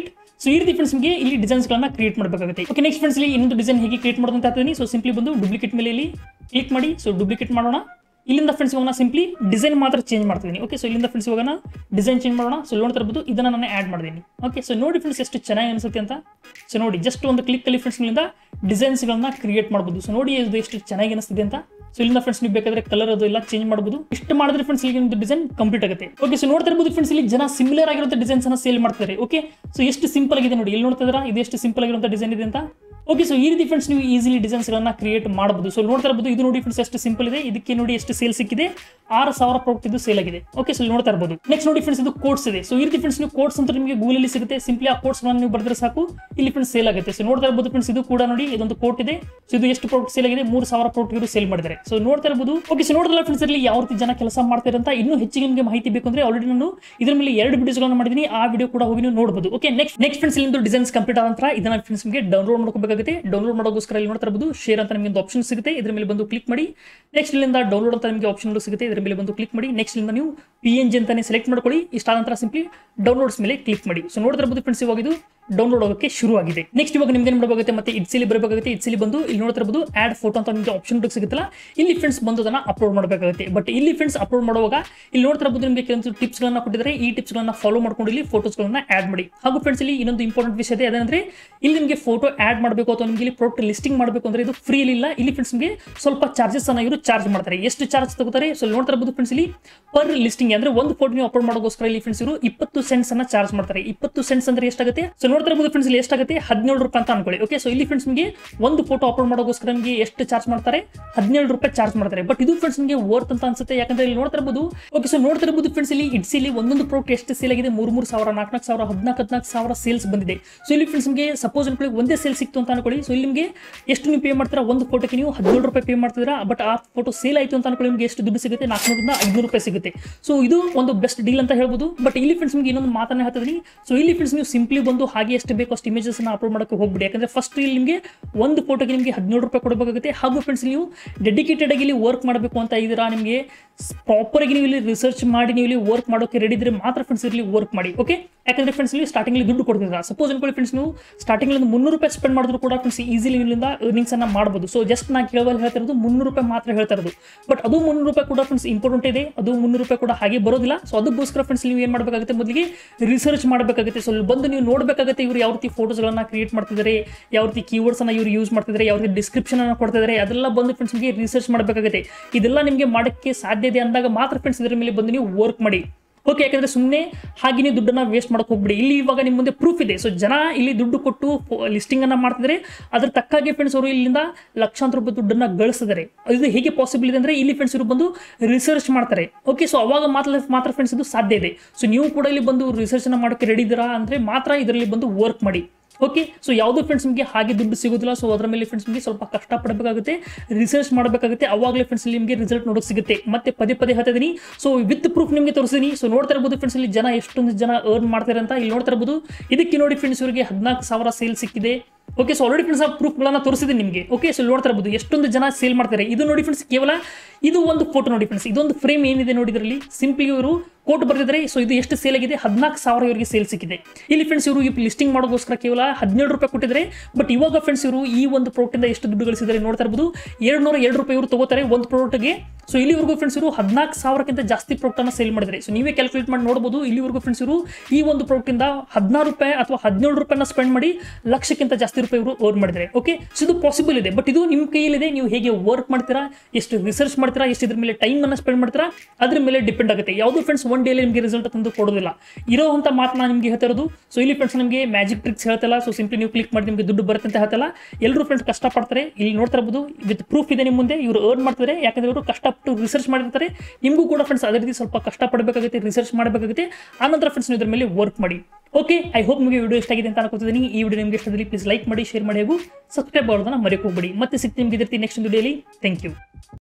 ಸೊ ಈ ರೀತಿ ಫ್ರೆಂಡ್ಸ್ ನಿಮಗೆ ಇಲ್ಲಿ ಡಿಸೈನ್ಸ್ಗಳನ್ನ ಕ್ರಿಯೇಟ್ ಮಾಡಬೇಕಾಗುತ್ತೆ ಓಕೆ ನೆಕ್ಸ್ಟ್ ಫ್ರೆಂಡ್ಸ್ ಇಲ್ಲಿ ಇನ್ನೊಂದು ಡಿಸೈನ್ ಹೇಗೆ ಕ್ರಿಯೇಟ್ ಮಾಡೋದು ಅಂತ ಹೇಳ್ತೀನಿ ಸೊ ಸಿಂಪ್ಲಿ ಬಂದು ಡೂಪ್ಲಿಕೇಟ್ ಮೇಲೆ ಇಲ್ಲಿ ಕ್ಲಿಕ್ ಮಾಡಿ ಸೊ ಡೂಪ್ಲಿಕೇಟ್ ಮಾಡೋಣ ಇಲ್ಲಿಂದ ಫ್ರೆಂಡ್ಸ್ ಹೋಗೋಣ ಸಿಂಪ್ಲಿ ಡಿಸೈನ್ ಮಾತ್ರ ಚೇಂಜ್ ಮಾಡ್ತಿದ್ದೀನಿ ಓಕೆ ಸೊ ಇಲ್ಲಿಂದ ಫ್ರೆಂಡ್ಸ್ ಹೋಗೋಣ ಡಿಸೈನ್ ಚೇಂಜ್ ಮಾಡೋಣ ಸೊ ನೋಡ್ತಾ ಇರ್ಬೋದು ಇದನ್ನ ನಾನು ಆ್ಯಡ್ ಮಾಡಿದ್ದೀನಿ ಓಕೆ ಸೊ ನೋಡಿ ಫ್ರೆಂಡ್ಸ್ ಎಷ್ಟು ಚೆನ್ನಾಗಿ ಅನಿಸುತ್ತೆ ಅಂತ ಸೊ ನೋಡಿ ಜಸ್ಟ್ ಒಂದು ಕ್ಲಿಕ್ ಅಲ್ಲಿ ಫ್ರೆಂಡ್ಸ್ ಇಲ್ಲಿಂದ ಡಿಸೈನ್ಸ್ಗಳನ್ನ ಕ್ರಿಯೇಟ್ ಮಾಡ್ಬೋದು ಸೊ ನೋಡಿ ಇದು ಎಷ್ಟು ಚೆನ್ನಾಗಿ ಅನಿಸ್ತಿದೆ ಅಂತ ಸೊ ಇಲ್ಲಿಂದ ಫ್ರೆಂಡ್ಸ್ ನೀವು ಬೇಕಾದ್ರೆ ಕಲರ್ ಅದು ಎಲ್ಲ ಚೇಂಜ್ ಮಾಡಬಹುದು ಇಷ್ಟು ಮಾಡಿದ್ರೆ ಫ್ರೆಂಡ್ಸ್ ಇಲ್ಲಿ ಒಂದು ಡಿಸೈನ್ ಕಂಪ್ಲೀಟ್ ಆಗುತ್ತೆ ಓಕೆ ಸೊ ನೋಡ್ತಾ ಇರ್ಬೋದು ಫ್ರೆಂಡ್ಸ್ ಇಲ್ಲಿ ಜನ ಸಿಮಿಲರ್ ಆಗಿರುವಂಥ ಡಿಸೈನ್ಸ್ ಅನ್ನ ಸೇಲ್ ಮಾಡ್ತಾರೆ ಓಕೆ ಸೊ ಎಷ್ಟು ಸಿಂಪಲ್ ಆಗಿದೆ ನೋಡಿ ಇಲ್ಲಿ ನೋಡ್ತಾ ಇದ್ದೀರಾ ಇದು ಎಷ್ಟು ಸಿಂಪಲ್ ಆಗಿರುವಂಥ ಡಿಸೈನ್ ಇದೆ ಅಂತ ಓಕೆ ಸೊ ಈ ರೀತಿ ಫ್ರೆಂಡ್ಸ್ ನೀವು ಈಸಿಲಿ ಡಿಸೈನ್ಸ್ಗಳನ್ನ ಕ್ರಿಯೇಟ್ ಮಾಡಬಹುದು ಸೊ ನೋಡ್ತಾ ಇರ್ಬೋದು ಇದು ನೋಡಿ ಫ್ರೆಂಡ್ಸ್ ಎಷ್ಟು ಸಿಂಪಲ್ ಇದೆ ಇದಕ್ಕೆ ನೋಡಿ ಎಷ್ಟು ಸೇಲ್ ಸಿಕ್ಕಿದೆ ಆರು ಸಾವಿರ ಪ್ರಾಡಕ್ಟ್ ಇದು ಸೇಲ್ ಆಗಿದೆ ಓಕೆ ಸೊ ಇಲ್ಲಿ ನೋಡ್ತಾ ಇರ್ಬೋದು ನೆಕ್ಸ್ಟ್ ನೋಡಿ ಫ್ರೆಂಡ್ಸ್ ಇದು ಕೋಡ್ಸ್ ಇದೆ ಸೊ ಈ ರೀತಿ ಫ್ರೆಂಡ್ಸ್ ನೀವು ಕೋಡ್ಸ್ ಅಂತ ನಿಮಗೆ Google ಅಲ್ಲಿ ಸಿಗುತ್ತೆ ಸಿಂಪ್ಲಿ ಆ ಕೋಡ್ಸ್ ನೀವು ಬರೆದ್ರೆ ಸಾಕು ಇಲ್ಲಿ ಫ್ರೆಂಡ್ಸ್ ಸೇಲ್ ಆಗುತ್ತೆ ಸೊ ನೋಡ್ತಾ ಇರ್ಬೋದು ಫ್ರೆಂಡ್ಸ್ ಇದು ಕೂಡ ನೋಡಿ ಇದೊಂದು ಕೋಟ್ ಇದೆ ಸೊ ಇದು ಎಷ್ಟು ಪ್ರಾಡಕ್ಟ್ ಸೇಲ್ ಆಗಿದೆ ಮೂರು ಸಾವಿರ ಪ್ರಾಡಕ್ಟ್ ಇವರು ಸೇಲ್ ಮಾಡಿದ್ದಾರೆ ಸೊ ನೋಡ್ತಾ ಇರ್ಬೋದು ಓಕೆ ಸೊ ನೋಡಿದ್ರೆ ಫ್ರೆಂಡ್ಸ್ ಇಲ್ಲಿ ಯಾವ ರೀತಿ ಜನ ಕೆಲಸ ಮಾಡ್ತಾರೆ ಅಂತ ಇನ್ನೂ ಹೆಚ್ಚಿಗೆ ನಿಮಗೆ ಮಾಹಿತಿ ಬೇಕು ಅಂದ್ರೆ ಆಲ್ರೆಡಿ ನಾನು ಇದ್ರ ಮೇಲೆ ಎರಡು ವಿಡಿಯೋಸ್ಗಳನ್ನ ಮಾಡಿದ್ದೀನಿ ಆ ವಿಡಿಯೋ ಕೂಡ ಹೋಗಿ ನೀವು ನೋಡಬಹುದು ಓಕೆ ನೆಕ್ಸ್ಟ್ ನೆಕ್ಸ್ಟ್ ಫ್ರೆಂಡ್ಸ್ ಇಲ್ಲಿ ಡಿಸೈನ್ಸ್ ಕಂಪ್ಲೀಟ್ ಆದ ನಂತರ ಇದನ್ನ ಫ್ರೆಂಡ್ಸ್ ನಿಮಗೆ ಡೌನ್ಲೋಡ್ ಮಾಡ್ಕೋಬೇಕಾಗುತ್ತೆ ಡೌನ್ಲೋಡ್ ಮಾಡೋಗೋಸ್ಕರ ಇಲ್ಲಿ ನೋಡ್ತಾ ಇರ್ಬೋದು ಶೇರ್ ಅಂತ ನಿಮಗೆ ಒಂದು ಆಪ್ಷನ್ ಸಿಗುತ್ತೆ ಇದ್ರ ಮೇಲೆ ಬಂದು ಕ್ಲಿಕ್ ಮಾಡಿ ನೆಕ್ಸ್ಟ್ ಇಲ್ಲಿಂದ ಡೌನ್ಲೋಡ್ ಅಂತ ನಿಮಗೆ ಆಪ್ಷನ್ ಸಿಗುತ್ತೆ ಇದ್ರ ಮೇಲೆ ಬಂದು ಕ್ಲಿಕ್ ಮಾಡಿ ನೆಕ್ಸ್ಟ್ ಇಲ್ಲಿಂದ ನೀವು ಪಿ ಎನ್ ಜಿ ಅಂತಾನೆ ಸೆಲೆಕ್ಟ್ ಮಾಡ್ಕೊಳ್ಳಿ ಇಷ್ಟಾದ ನಂತರ ಸಿಂಪ್ಲಿ ಡೌನ್ಲೋಡ್ಸ್ ಮೇಲೆ ಕ್ಲಿಕ್ ಮಾಡಿ ಸೊ ನೋಡ್ತಾ ಇರ್ಬೋದು ಫ್ರೆಂಡ್ಸ್ ಇವಾಗ ಇದು ಡೌನ್ಲೋಡ್ ಆಗೋಕ್ಕೆ ಶುರು ಆಗಿದೆ ನೆಕ್ಸ್ಟ್ ಇವಾಗ ನಿಮ್ಗೆ ಏನು ಮಾಡಬೇಕಾಗುತ್ತೆ ಮತ್ತೆ ಇಟ್ಸಿಲಿ ಬರಬೇಕಾಗುತ್ತೆ ಇಟ್ಸಿಲಿ ಬಂದು ಇಲ್ಲಿ ನೋಡ್ತಾ ಇರ್ಬೋದು ಆಡ್ ಫೋಟೋ ಅಂತ ನಿಮಗೆ ಆಪ್ಷನ್ ಸಿಗುತ್ತಲ್ಲ ಇಲ್ಲಿ ಫ್ರೆಂಡ್ಸ್ ಬಂದು ಅದನ್ನ ಅಪ್ಲೋಡ್ ಮಾಡಬೇಕಾಗುತ್ತೆ ಬಟ್ ಇಲ್ಲಿ ಫ್ರೆಂಡ್ಸ್ ಅಪ್ಲೋಡ್ ಮಾಡುವಾಗ ಇಲ್ಲಿ ನೋಡ್ತಾ ಇರ್ಬೋದು ನಿಮಗೆ ಕೆಲವೊಂದು ಟಿಪ್ಸ್ ಗಳನ್ನ ಕೊಟ್ಟಿದ್ದಾರೆ ಈ ಟಿಪ್ಸ್ ಗಳನ್ನ ಫಾಲೋ ಮಾಡ್ಕೊಂಡು ಇಲ್ಲಿ ಫೋಟೋಸ್ ಗಳನ್ನ ಆಡ್ ಮಾಡಿ ಹಾಗೂ ಫ್ರೆಂಡ್ಸ್ ಇಲ್ಲಿ ಇನ್ನೊಂದು ಇಂಪಾರ್ಟೆಂಟ್ ವಿಷಯ ಇದೆ ಅದಂದ್ರೆ ಇಲ್ಲಿ ನಿಮಗೆ ಫೋಟೋ ಆಡ್ ಮಾಡಬೇಕು ಅಥವಾ ನಿಮಗೆ ಇಲ್ಲಿ ಪ್ರಾಡಕ್ಟ್ ಲಿಸ್ಟಿಂಗ್ ಮಾಡಬೇಕು ಅಂದ್ರೆ ಇದು ಫ್ರೀ ಇಲ್ಲ ಇಲ್ಲಿ ಫ್ರೆಂಡ್ಸ್ ನಿಮಗೆ ಸ್ವಲ್ಪ ಚಾರ್ಜಸ್ ಅನ್ನ ಇವರು ಚಾರ್ಜ್ ಮಾಡ್ತಾರೆ ಎಷ್ಟು ಚಾರ್ಜ್ ತಗೋತಾರೆ ಸೊ ಇಲ್ಲಿ ನೋಡ್ತಾ ಇರ್ಬೋದು ಫ್ರೆಂಡ್ಸ್ ಇಲ್ಲಿ ಪರ್ ಲಿಸ್ಟಿಂಗ್ ಅಂದ್ರೆ ಒಂದು ಫೋಟೋ ನೀವು ಅಪ್ಲೋಡ್ ಮಾಡೋಗೋಸ್ಕರ ಇಲ್ಲಿ ಫ್ರೆಂಡ್ಸ್ ಇವರು ಇಪ್ಪತ್ತು ಸೆಂಟ್ಸ್ ಅನ್ನ ಚಾರ್ಜ್ ಮಾಡ್ತಾರೆ ಇಪ್ಪತ್ತು ಸೆಂಟ್ಸ್ ಅಂದ್ರೆ ಎಷ್ಟಾಗುತ್ತೆ ಸೊ ನೋಡ್ತಾ ಇರ್ಬೋದು ಫ್ರೆಂಡ್ಸ್ ಇಲ್ಲಿ ಎಷ್ಟಾಗುತ್ತೆ ಹದಿನೇಳು ರೂಪಾಯಿ ಅಂತ ಅನ್ಕೊಳ್ಳಿ ಓಕೆ ಸೊ ಇಲ್ಲಿ ಫ್ರೆಂಡ್ಸ್ ನಿಮಗೆ ಒಂದು ಫೋಟೋ ಅಪ್ಲೋಡ್ ಮಾಡೋಗೋಸ್ಕರ ನಿಮಗೆ ಎಷ್ಟು ಚಾರ್ಜ್ ಮಾಡ್ತಾರೆ ಹದಿನೇಳು ರೂಪಾಯಿ ಚಾರ್ಜ್ ಮಾಡ್ತಾರೆ ಬಟ್ ಇದು ಫ್ರೆಂಡ್ಸ್ ನಿಮಗೆ ವರ್ತ್ ಅಂತ ಅನ್ಸುತ್ತೆ ಯಾಕಂದ್ರೆ ಇಲ್ಲಿ ನೋಡ್ತಾ ಇರ್ಬೋದು ಓಕೆ ಸೊ ನೋಡ್ತಾ ಇರ್ಬೋದು ಫ್ರೆಂಡ್ಸ್ ಇಲ್ಲಿ ಇಟ್ಸಿಲಿ ಒಂದೊಂದು ಪ್ರಾಡಕ್ಟ್ ಎಷ್ಟು ಸೇಲ್ ಆಗಿದೆ ಮೂರು ಮೂರು ಸಾವಿರ ನಾಲ್ಕು ನಾಲ್ಕು ಸಾವಿರ ಹದಿನಾಲ್ಕು ಹದಿನಾಲ್ಕು ಸಾವಿರ ಸೇಲ್ಸ್ ಬಂದಿದೆ ಸೊ ಇಲ್ಲಿ ಫ್ರೆಂಡ್ಸ್ ನಿಮಗೆ ಸಪೋಸ್ ಅನ್ಕೊಳ್ಳಿ ಒಂದೇ ಸೇಲ್ ಸಿಕ್ತು ಅಂತ ಅನ್ಕೊಳ್ಳಿ ಸೊ ಇಲ್ಲಿ ನಿಮಗೆ ಎಷ್ಟು ನೀವು ಪೇ ಮಾಡ್ತೀರಾ ಒಂದು ಫೋಟೋಕ್ಕೆ ನೀವು ಹದಿನೇಳು ರೂಪಾಯಿ ಪೇ ಮಾಡ್ತಿದ್ದೀರಾ ಬಟ್ ಆ ಫೋಟೋ ಸೇಲ್ ಆಯಿತು ಅಂತ ಅನ್ಕೊಳ್ಳಿ ನಿಮಗೆ ಎಷ್ಟು ದುಡ್ಡು ಸಿಗುತ್ತೆ ನಾಲ್ಕುನೂರಿಂದ ಐದುನೂರು ರೂಪಾಯಿ ಸಿಗುತ್ತೆ ಸೊ ಇದು ಒಂದು ಬೆಸ್ಟ್ ಡೀಲ್ ಅಂತ ಹೇಳ್ಬೋದು ಬಟ್ ಇಲ್ಲಿ ಫ್ರೆಂಡ್ಸ್ ನಿಮಗೆ ಇನ್ನೊಂದು ಮಾತನ್ನ ಹೇಳ್ತಿದ್ದೀನಿ ಸೊ ಇಲ್ಲಿ ಫ್ರೆಂಡ್ಸ್ ನೀವು ಸಿಂಪ್ಲಿ ಬಂದು ಹಾಗೆ ಎಷ್ಟು ಬೇಕು ಅಷ್ಟು ಇಮೇಜಸ್ ಅನ್ನ ಅಪ್ಲೋಡ್ ಮಾಡೋಕೆ ಹೋಗ್ಬಿಡಿ ಯಾಕಂದ್ರೆ ಫಸ್ಟ್ ಇಲ್ಲಿ ನಿಮಗೆ ಒಂದು ಫೋಟೋಗೆ ನಿಮಗೆ ಹದಿನೇಳು ರೂಪಾಯಿ ಕೊಡಬೇಕಾಗುತ್ತೆ ಹಾಗೂ ಫ್ರೆಂಡ್ಸ್ ನೀವು ಡೆಡಿಕೇಟೆಡ್ ಆಗಿ ಇಲ್ಲಿ ವರ್ಕ್ ಮಾಡಬೇಕು ಅಂತ ಇದ್ದೀರಾ ನಿಮಗೆ ಪ್ರಾಪರ್ ಆಗಿ ನೀವು ಇಲ್ಲಿ ರಿಸರ್ಚ್ ಮಾಡಿ ನೀವು ಇಲ್ಲಿ ವರ್ಕ್ ಮಾಡೋಕೆ ರೆಡಿ ಇದ್ರೆ ಮಾತ್ರ ಫ್ರೆಂಡ್ಸ್ ಇಲ್ಲಿ ವರ್ಕ್ ಮಾಡಿ ಓಕೆ ಯಾಕಂದ್ರೆ ಫ್ರೆಂಡ್ಸ್ ಇಲ್ಲಿ ಸ್ಟಾರ್ಟಿಂಗ್ ದುಡ್ಡು ಕೊಡ್ತಿದ್ರ ಸಪೋಸ್ ಅನ್ಕೊಳ್ಳಿ ಫ್ರೆಂಡ್ಸ್ ನೀವು ಸ್ಟಾರ್ಟಿಂಗ್ ಒಂದು ಮುನ್ನೂರು ರೂಪಾಯಿ ಸ್ಪೆಂಡ್ ಮಾಡಿದ್ರು ಕೂಡ ಫ್ರೆಂಡ್ಸ್ ಈಸಿಲಿ ಇಲ್ಲಿಂದ ಅರ್ನಿಂಗ್ಸ್ ಅನ್ನ ಮಾಡಬಹುದು ಸೊ ಜಸ್ಟ್ ನಾ ಕೇಳಬಲ್ ಹೇಳ್ತಾ ಇರೋದು ಮುನ್ನೂರು ರೂಪಾಯಿ ಮಾತ್ರ ಹೇಳ್ತಾ ಇರೋದು ಬಟ್ ಅದು ಮುನ್ನೂರು ರೂಪಾಯಿ ಕೂಡ ಫ್ರೆಂಡ್ಸ್ ಇಂಪಾರ್ಟೆಂಟ್ ಇದೆ ಅದು ಮುನ್ನೂರು ರೂಪಾಯಿ ಕೂಡ ಹಾಗೆ ಬರೋದಿಲ್ಲ ಸೊ ಅದಕ್ಕೋಸ್ಕರ ಫ್ರೆಂಡ್ಸ್ ನೀವು ಏನು ಮಾಡಬೇಕಾಗುತ್ತೆ ಮೊದಲಿಗೆ ರಿಸರ್ಚ್ ಮಾಡಬೇಕಾಗುತ್ತೆ ಸೊ ಇಲ್ಲಿ ಬಂದು ನೀವು ನೋಡಬೇಕಾಗುತ್ತೆ ಇವರು ಯಾವ ರೀತಿ ಫೋಟೋಸ್ಗಳನ್ನ ಕ್ರಿಯೇಟ್ ಮಾಡ್ತಿದ್ದಾರೆ ಯಾವ ರೀತಿ ಕೀವರ್ಡ್ಸ್ ಅನ್ನ ಇವರು ಯೂಸ್ ಮಾಡ್ತಿದ್ದಾರೆ ಯಾವ ರೀತಿ ಡಿಸ್ಕ್ರಿಪ್ಷನ್ ಅನ್ನ ಕೊಡ್ತಿದ್ದಾರೆ ಅದೆಲ್ಲ ಬಂದು ಫ್ರೆಂಡ್ಸ್ ನಿಮಗೆ ರಿಸರ್ಚ್ ಮಾಡಬೇಕಾಗುತ್ತೆ ಇದೆಲ್ಲ ನಿಮಗೆ ಮಾಡೋಕ್ಕೆ ಸಾಧ್ಯ ಇದೆ ಅಂದಾಗ ಮಾತ್ರ ಫ್ರೆಂಡ್ಸ್ ಇದರ ಮೇಲೆ ಬಂದು ನೀವು ವರ್ಕ್ ಮಾಡಿ ಓಕೆ ಯಾಕಂದ್ರೆ ಸುಮ್ಮನೆ ಹಾಗೆ ನೀವು ದುಡ್ಡನ್ನ ವೇಸ್ಟ್ ಮಾಡಕ್ಕೆ ಹೋಗ್ಬಿಡಿ ಇಲ್ಲಿ ಇವಾಗ ನಿಮ್ಮ ಮುಂದೆ ಪ್ರೂಫ್ ಇದೆ ಸೊ ಜನ ಇಲ್ಲಿ ದುಡ್ಡು ಕೊಟ್ಟು ಲಿಸ್ಟಿಂಗ್ ಅನ್ನ ಮಾಡ್ತಿದ್ದಾರೆ ಅದ್ರ ತಕ್ಕಾಗೆ ಫ್ರೆಂಡ್ಸ್ ಅವರು ಇಲ್ಲಿಂದ ಲಕ್ಷಾಂತರ ರೂಪಾಯಿ ದುಡ್ಡನ್ನ ಗಳಿಸಿದ್ದಾರೆ ಇದು ಹೇಗೆ ಪಾಸಿಬಲ್ ಇದೆ ಅಂದ್ರೆ ಇಲ್ಲಿ ಫ್ರೆಂಡ್ಸ್ ಇವರು ಬಂದು ರಿಸರ್ಚ್ ಮಾಡ್ತಾರೆ ಓಕೆ ಸೊ ಅವಾಗ ಮಾತ್ರ ಮಾತ್ರ ಫ್ರೆಂಡ್ಸ್ ಇದು ಸಾಧ್ಯ ಇದೆ ಸೊ ನೀವು ಕೂಡ ಇಲ್ಲಿ ಬಂದು ರಿಸರ್ಚ್ ಅನ್ನ ಮಾಡೋಕೆ ರೆಡಿ ಇದ್ದೀರಾ ಅಂದ್ರೆ ಮಾತ್ರ ಇದರಲ್ಲಿ ಬಂದು ವರ್ಕ್ ಮಾಡಿ ಓಕೆ ಸೊ ಯಾವುದೋ ಫ್ರೆಂಡ್ಸ್ ನಿಮಗೆ ಹಾಗೆ ದುಡ್ಡು ಸಿಗೋದಿಲ್ಲ ಸೊ ಅದರ ಮೇಲೆ ಫ್ರೆಂಡ್ಸ್ ನಿಮಗೆ ಸ್ವಲ್ಪ ಕಷ್ಟಪಡಬೇಕಾಗುತ್ತೆ ರಿಸರ್ಚ್ ಮಾಡಬೇಕಾಗುತ್ತೆ ಅವಾಗಲೇ ಫ್ರೆಂಡ್ಸ್ ನಿಮಗೆ ರಿಸಲ್ಟ್ ನೋಡೋಕೆ ಸಿಗುತ್ತೆ ಮತ್ತೆ ಪದೇ ಪದೇ ಹೇಳ್ತಾ ಇದೀನಿ ಸೊ ವಿತ್ ಪ್ರೂಫ್ ನಿಮಗೆ ತೋರಿಸ್ತೀನಿ ಸೊ ನೋಡ್ತಾ ಇರ್ಬೋದು ಫ್ರೆಂಡ್ಸ್ ಇಲ್ಲಿ ಜನ ಎಷ್ಟೊಂದು ಜನ ಅರ್ನ್ ಮಾಡ್ತಾರೆ ಅಂತ ಇಲ್ಲಿ ನೋಡ್ತಾ ಇರ್ಬೋದು ಇದಕ್ಕೆ ನೋಡಿ ಫ್ರೆಂಡ್ಸ್ ಇವರಿಗೆ ಹದಿನಾಲ್ಕು ಸಾವಿರ ಸೇಲ್ ಸಿಕ್ಕಿದೆ ಓಕೆ ಸೊ ಆಲ್ರೆಡಿ ಫ್ರೆಂಡ್ಸ್ ಆ ಪ್ರೂಫ್ಗಳನ್ನ ತೋರಿಸಿದೆ ನಿಮಗೆ ಓಕೆ ಸೊ ನೋಡ್ತಾ ಇರ್ಬೋದು ಎಷ್ಟೊಂದು ಜನ ಸೇಲ್ ಮಾಡ್ತಾರೆ ಇದು ನೋಡಿ ಫ್ರೆಂಡ್ಸ್ ಕೇವಲ ಇದು ಒಂದು ಫೋಟೋ ನೋಡಿ ಫ್ರೆಂಡ್ಸ್ ಇದೊಂದು ಫ್ರೇಮ್ ಏನಿದೆ ನೋಡಿ ಇದರಲ್ಲಿ ಸಿಂಪ್ಲಿ ಇವರು ಕೋಟ್ ಬರ್ತಿದ್ದಾರೆ ಸೊ ಇದು ಎಷ್ಟು ಸೇಲ್ ಆಗಿದೆ ಹದಿನಾಲ್ಕು ಸಾವಿರ ಇವರಿಗೆ ಸೇಲ್ ಸಿಕ್ಕಿದೆ ಇಲ್ಲಿ ಫ್ರೆಂಡ್ಸ್ ಇವರು ಈ ಲಿಸ್ಟಿಂಗ್ ಮಾಡೋಗೋಸ್ಕರ ಕೇವಲ ಹದಿನೇಳು ರೂಪಾಯಿ ಕೊಟ್ಟಿದ್ದಾರೆ ಬಟ್ ಇವಾಗ ಫ್ರೆಂಡ್ಸ್ ಇವರು ಈ ಒಂದು ಪ್ರಾಡಕ್ಟಿಂದ ಎಷ್ಟು ದುಡ್ಡು ಗಳಿಸಿದ್ದಾರೆ ನೋಡ್ತಾ ಇರ್ಬೋದು ಎರಡು ನೂರ ಎರಡು ರೂಪಾಯಿ ಇವರು ತಗೋತಾರೆ ಒಂದು ಪ್ರಾಡಕ್ಟ್ಗೆ ಸೊ ಇಲ್ಲಿವರೆಗೂ ಫ್ರೆಂಡ್ಸ್ ಇವರು ಹದಿನಾಲ್ಕು ಸಾವಿರಕ್ಕಿಂತ ಜಾಸ್ತಿ ಪ್ರಾಡಕ್ಟ್ ಅನ್ನ ಸೇಲ್ ಮಾಡಿದ್ದಾರೆ ಸೊ ನೀವೇ ಕ್ಯಾಲ್ಕುಲೇಟ್ ಮಾಡಿ ನೋಡಬಹುದು ಇಲ್ಲಿವರೆಗೂ ಫ್ರೆಂಡ್ಸ್ ಇವರು ಈ ಒಂದು ಪ್ರಾಡಕ್ಟ್ ಇಂದ ಹದಿನಾರು ರೂಪಾಯಿ ಅಥವಾ ಹದಿನೇಳು ರೂಪಾಯಿನ ಸ್ಪೆಂಡ್ ಮಾಡಿ ಲಕ್ಷಕ್ಕಿಂತ ಜಾಸ್ತಿ ರೂಪಾಯಿ ಇವರು ಅರ್ನ್ ಮಾಡಿದ್ದಾರೆ ಓಕೆ ಸೊ ಇದು ಪಾಸಿಬಲ್ ಇದೆ ಬಟ್ ಇದು ನಿಮ್ಮ ಕೈಯಲ್ಲಿದೆ ನೀವು ಹೇಗೆ ವರ್ಕ್ ಮಾಡ್ತೀರಾ ಎಷ್ಟು ರಿಸರ್ಚ್ ಮಾಡ್ತೀರಾ ಎಷ್ಟು ಇದ್ರ ಮೇಲೆ ಟೈಮ್ ಅನ್ನ ಸ್ಪೆಂಡ್ ಮಾಡ್ತೀರಾ ಅದ್ರ ಮೇಲೆ ಡಿಪೆಂಡ್ ಆಗುತ್ತೆ ಯಾವುದು ಫ್ರೆಂಡ್ಸ್ ಒನ್ ಡೇಲಿ ನಿಮಗೆ ರಿಸಲ್ಟ್ ತಂದು ಕೊಡೋದಿಲ್ಲ ಇರೋವಂಥ ಮಾತನ್ನ ನಿಮಗೆ ಹೇಳ್ತಾ ಇರೋದು ಸೊ ಇಲ್ಲಿ ಫ್ರೆಂಡ್ಸ್ ನಿಮಗೆ ಮ್ಯಾಜಿಕ್ ಟ್ರಿಕ್ಸ್ ಹೇಳ್ತಲ್ಲ ಸೊ ಸಿಂಪ್ಲಿ ನೀವು ಕ್ಲಿಕ್ ಮಾಡಿ ನಿಮಗೆ ದುಡ್ಡು ಬರುತ್ತೆ ಅಂತ ಹೇಳ್ತಲ್ಲ ಎಲ್ಲರೂ ಫ್ರೆಂಡ್ಸ್ ಕಷ್ಟಪಡ್ತಾರೆ ಇಲ್ಲಿ ನೋಡ್ತಾ ಇರ್ಬೋದು ವಿತ್ ಪ್ರೂಫ್ ಇದೆ ನಿಮ್ಮ ಮುಂದೆ ಇವರು ಅರ್ನ್ ಮಾಡ್ತಾರೆ ಯಾಕಂದ್ರೆ ಇವರು ಕಷ್ಟಪಟ್ಟು ರಿಸರ್ಚ್ ಮಾಡಿರ್ತಾರೆ ನಿಮಗೂ ಕೂಡ ಫ್ರೆಂಡ್ಸ್ ಅದೇ ರೀತಿ ಸ್ವಲ್ಪ ಕಷ್ಟಪಡಬೇಕಾಗುತ್ತೆ ರಿಸರ್ಚ್ ಮಾಡಬೇಕಾಗುತ್ತೆ ಆನಂತರ ಫ್ರೆಂಡ್ಸ್ ನೀವು ಇದ್ರ ಮೇಲೆ ವರ್ಕ್ ಮಾಡಿ ಓಕೆ ಐ ಹೋಪ್ ನಿಮಗೆ ವಿಡಿಯೋ ಇಷ್ಟ ಆಗಿದೆ ಅಂತ ಅನ್ಕೋತಿದ್ದೀನಿ ಈ ವಿಡಿಯೋ ನಿಮಗೆ ಇಷ್ಟದಲ್ಲಿ ಪ್ಲೀಸ್ ಲೈಕ್ ಮಾಡಿ ಶೇರ್ ಮಾಡಿ ಹಾಗೂ ಸಬ್ಸ್ಕ್ರೈಬ್ ಮಾಡೋದನ್ನ ಮರೆಯೋಕೆ ಹೋಗ್ಬೇಡಿ ಮತ್ತೆ ಸಿಗ್ತೀನಿ ನಿಮಗೆ ನೆಕ್ಸ್ಟ್ ವಿಡಿಯೋಲಿ ಥ್ಯಾಂಕ್ ಯು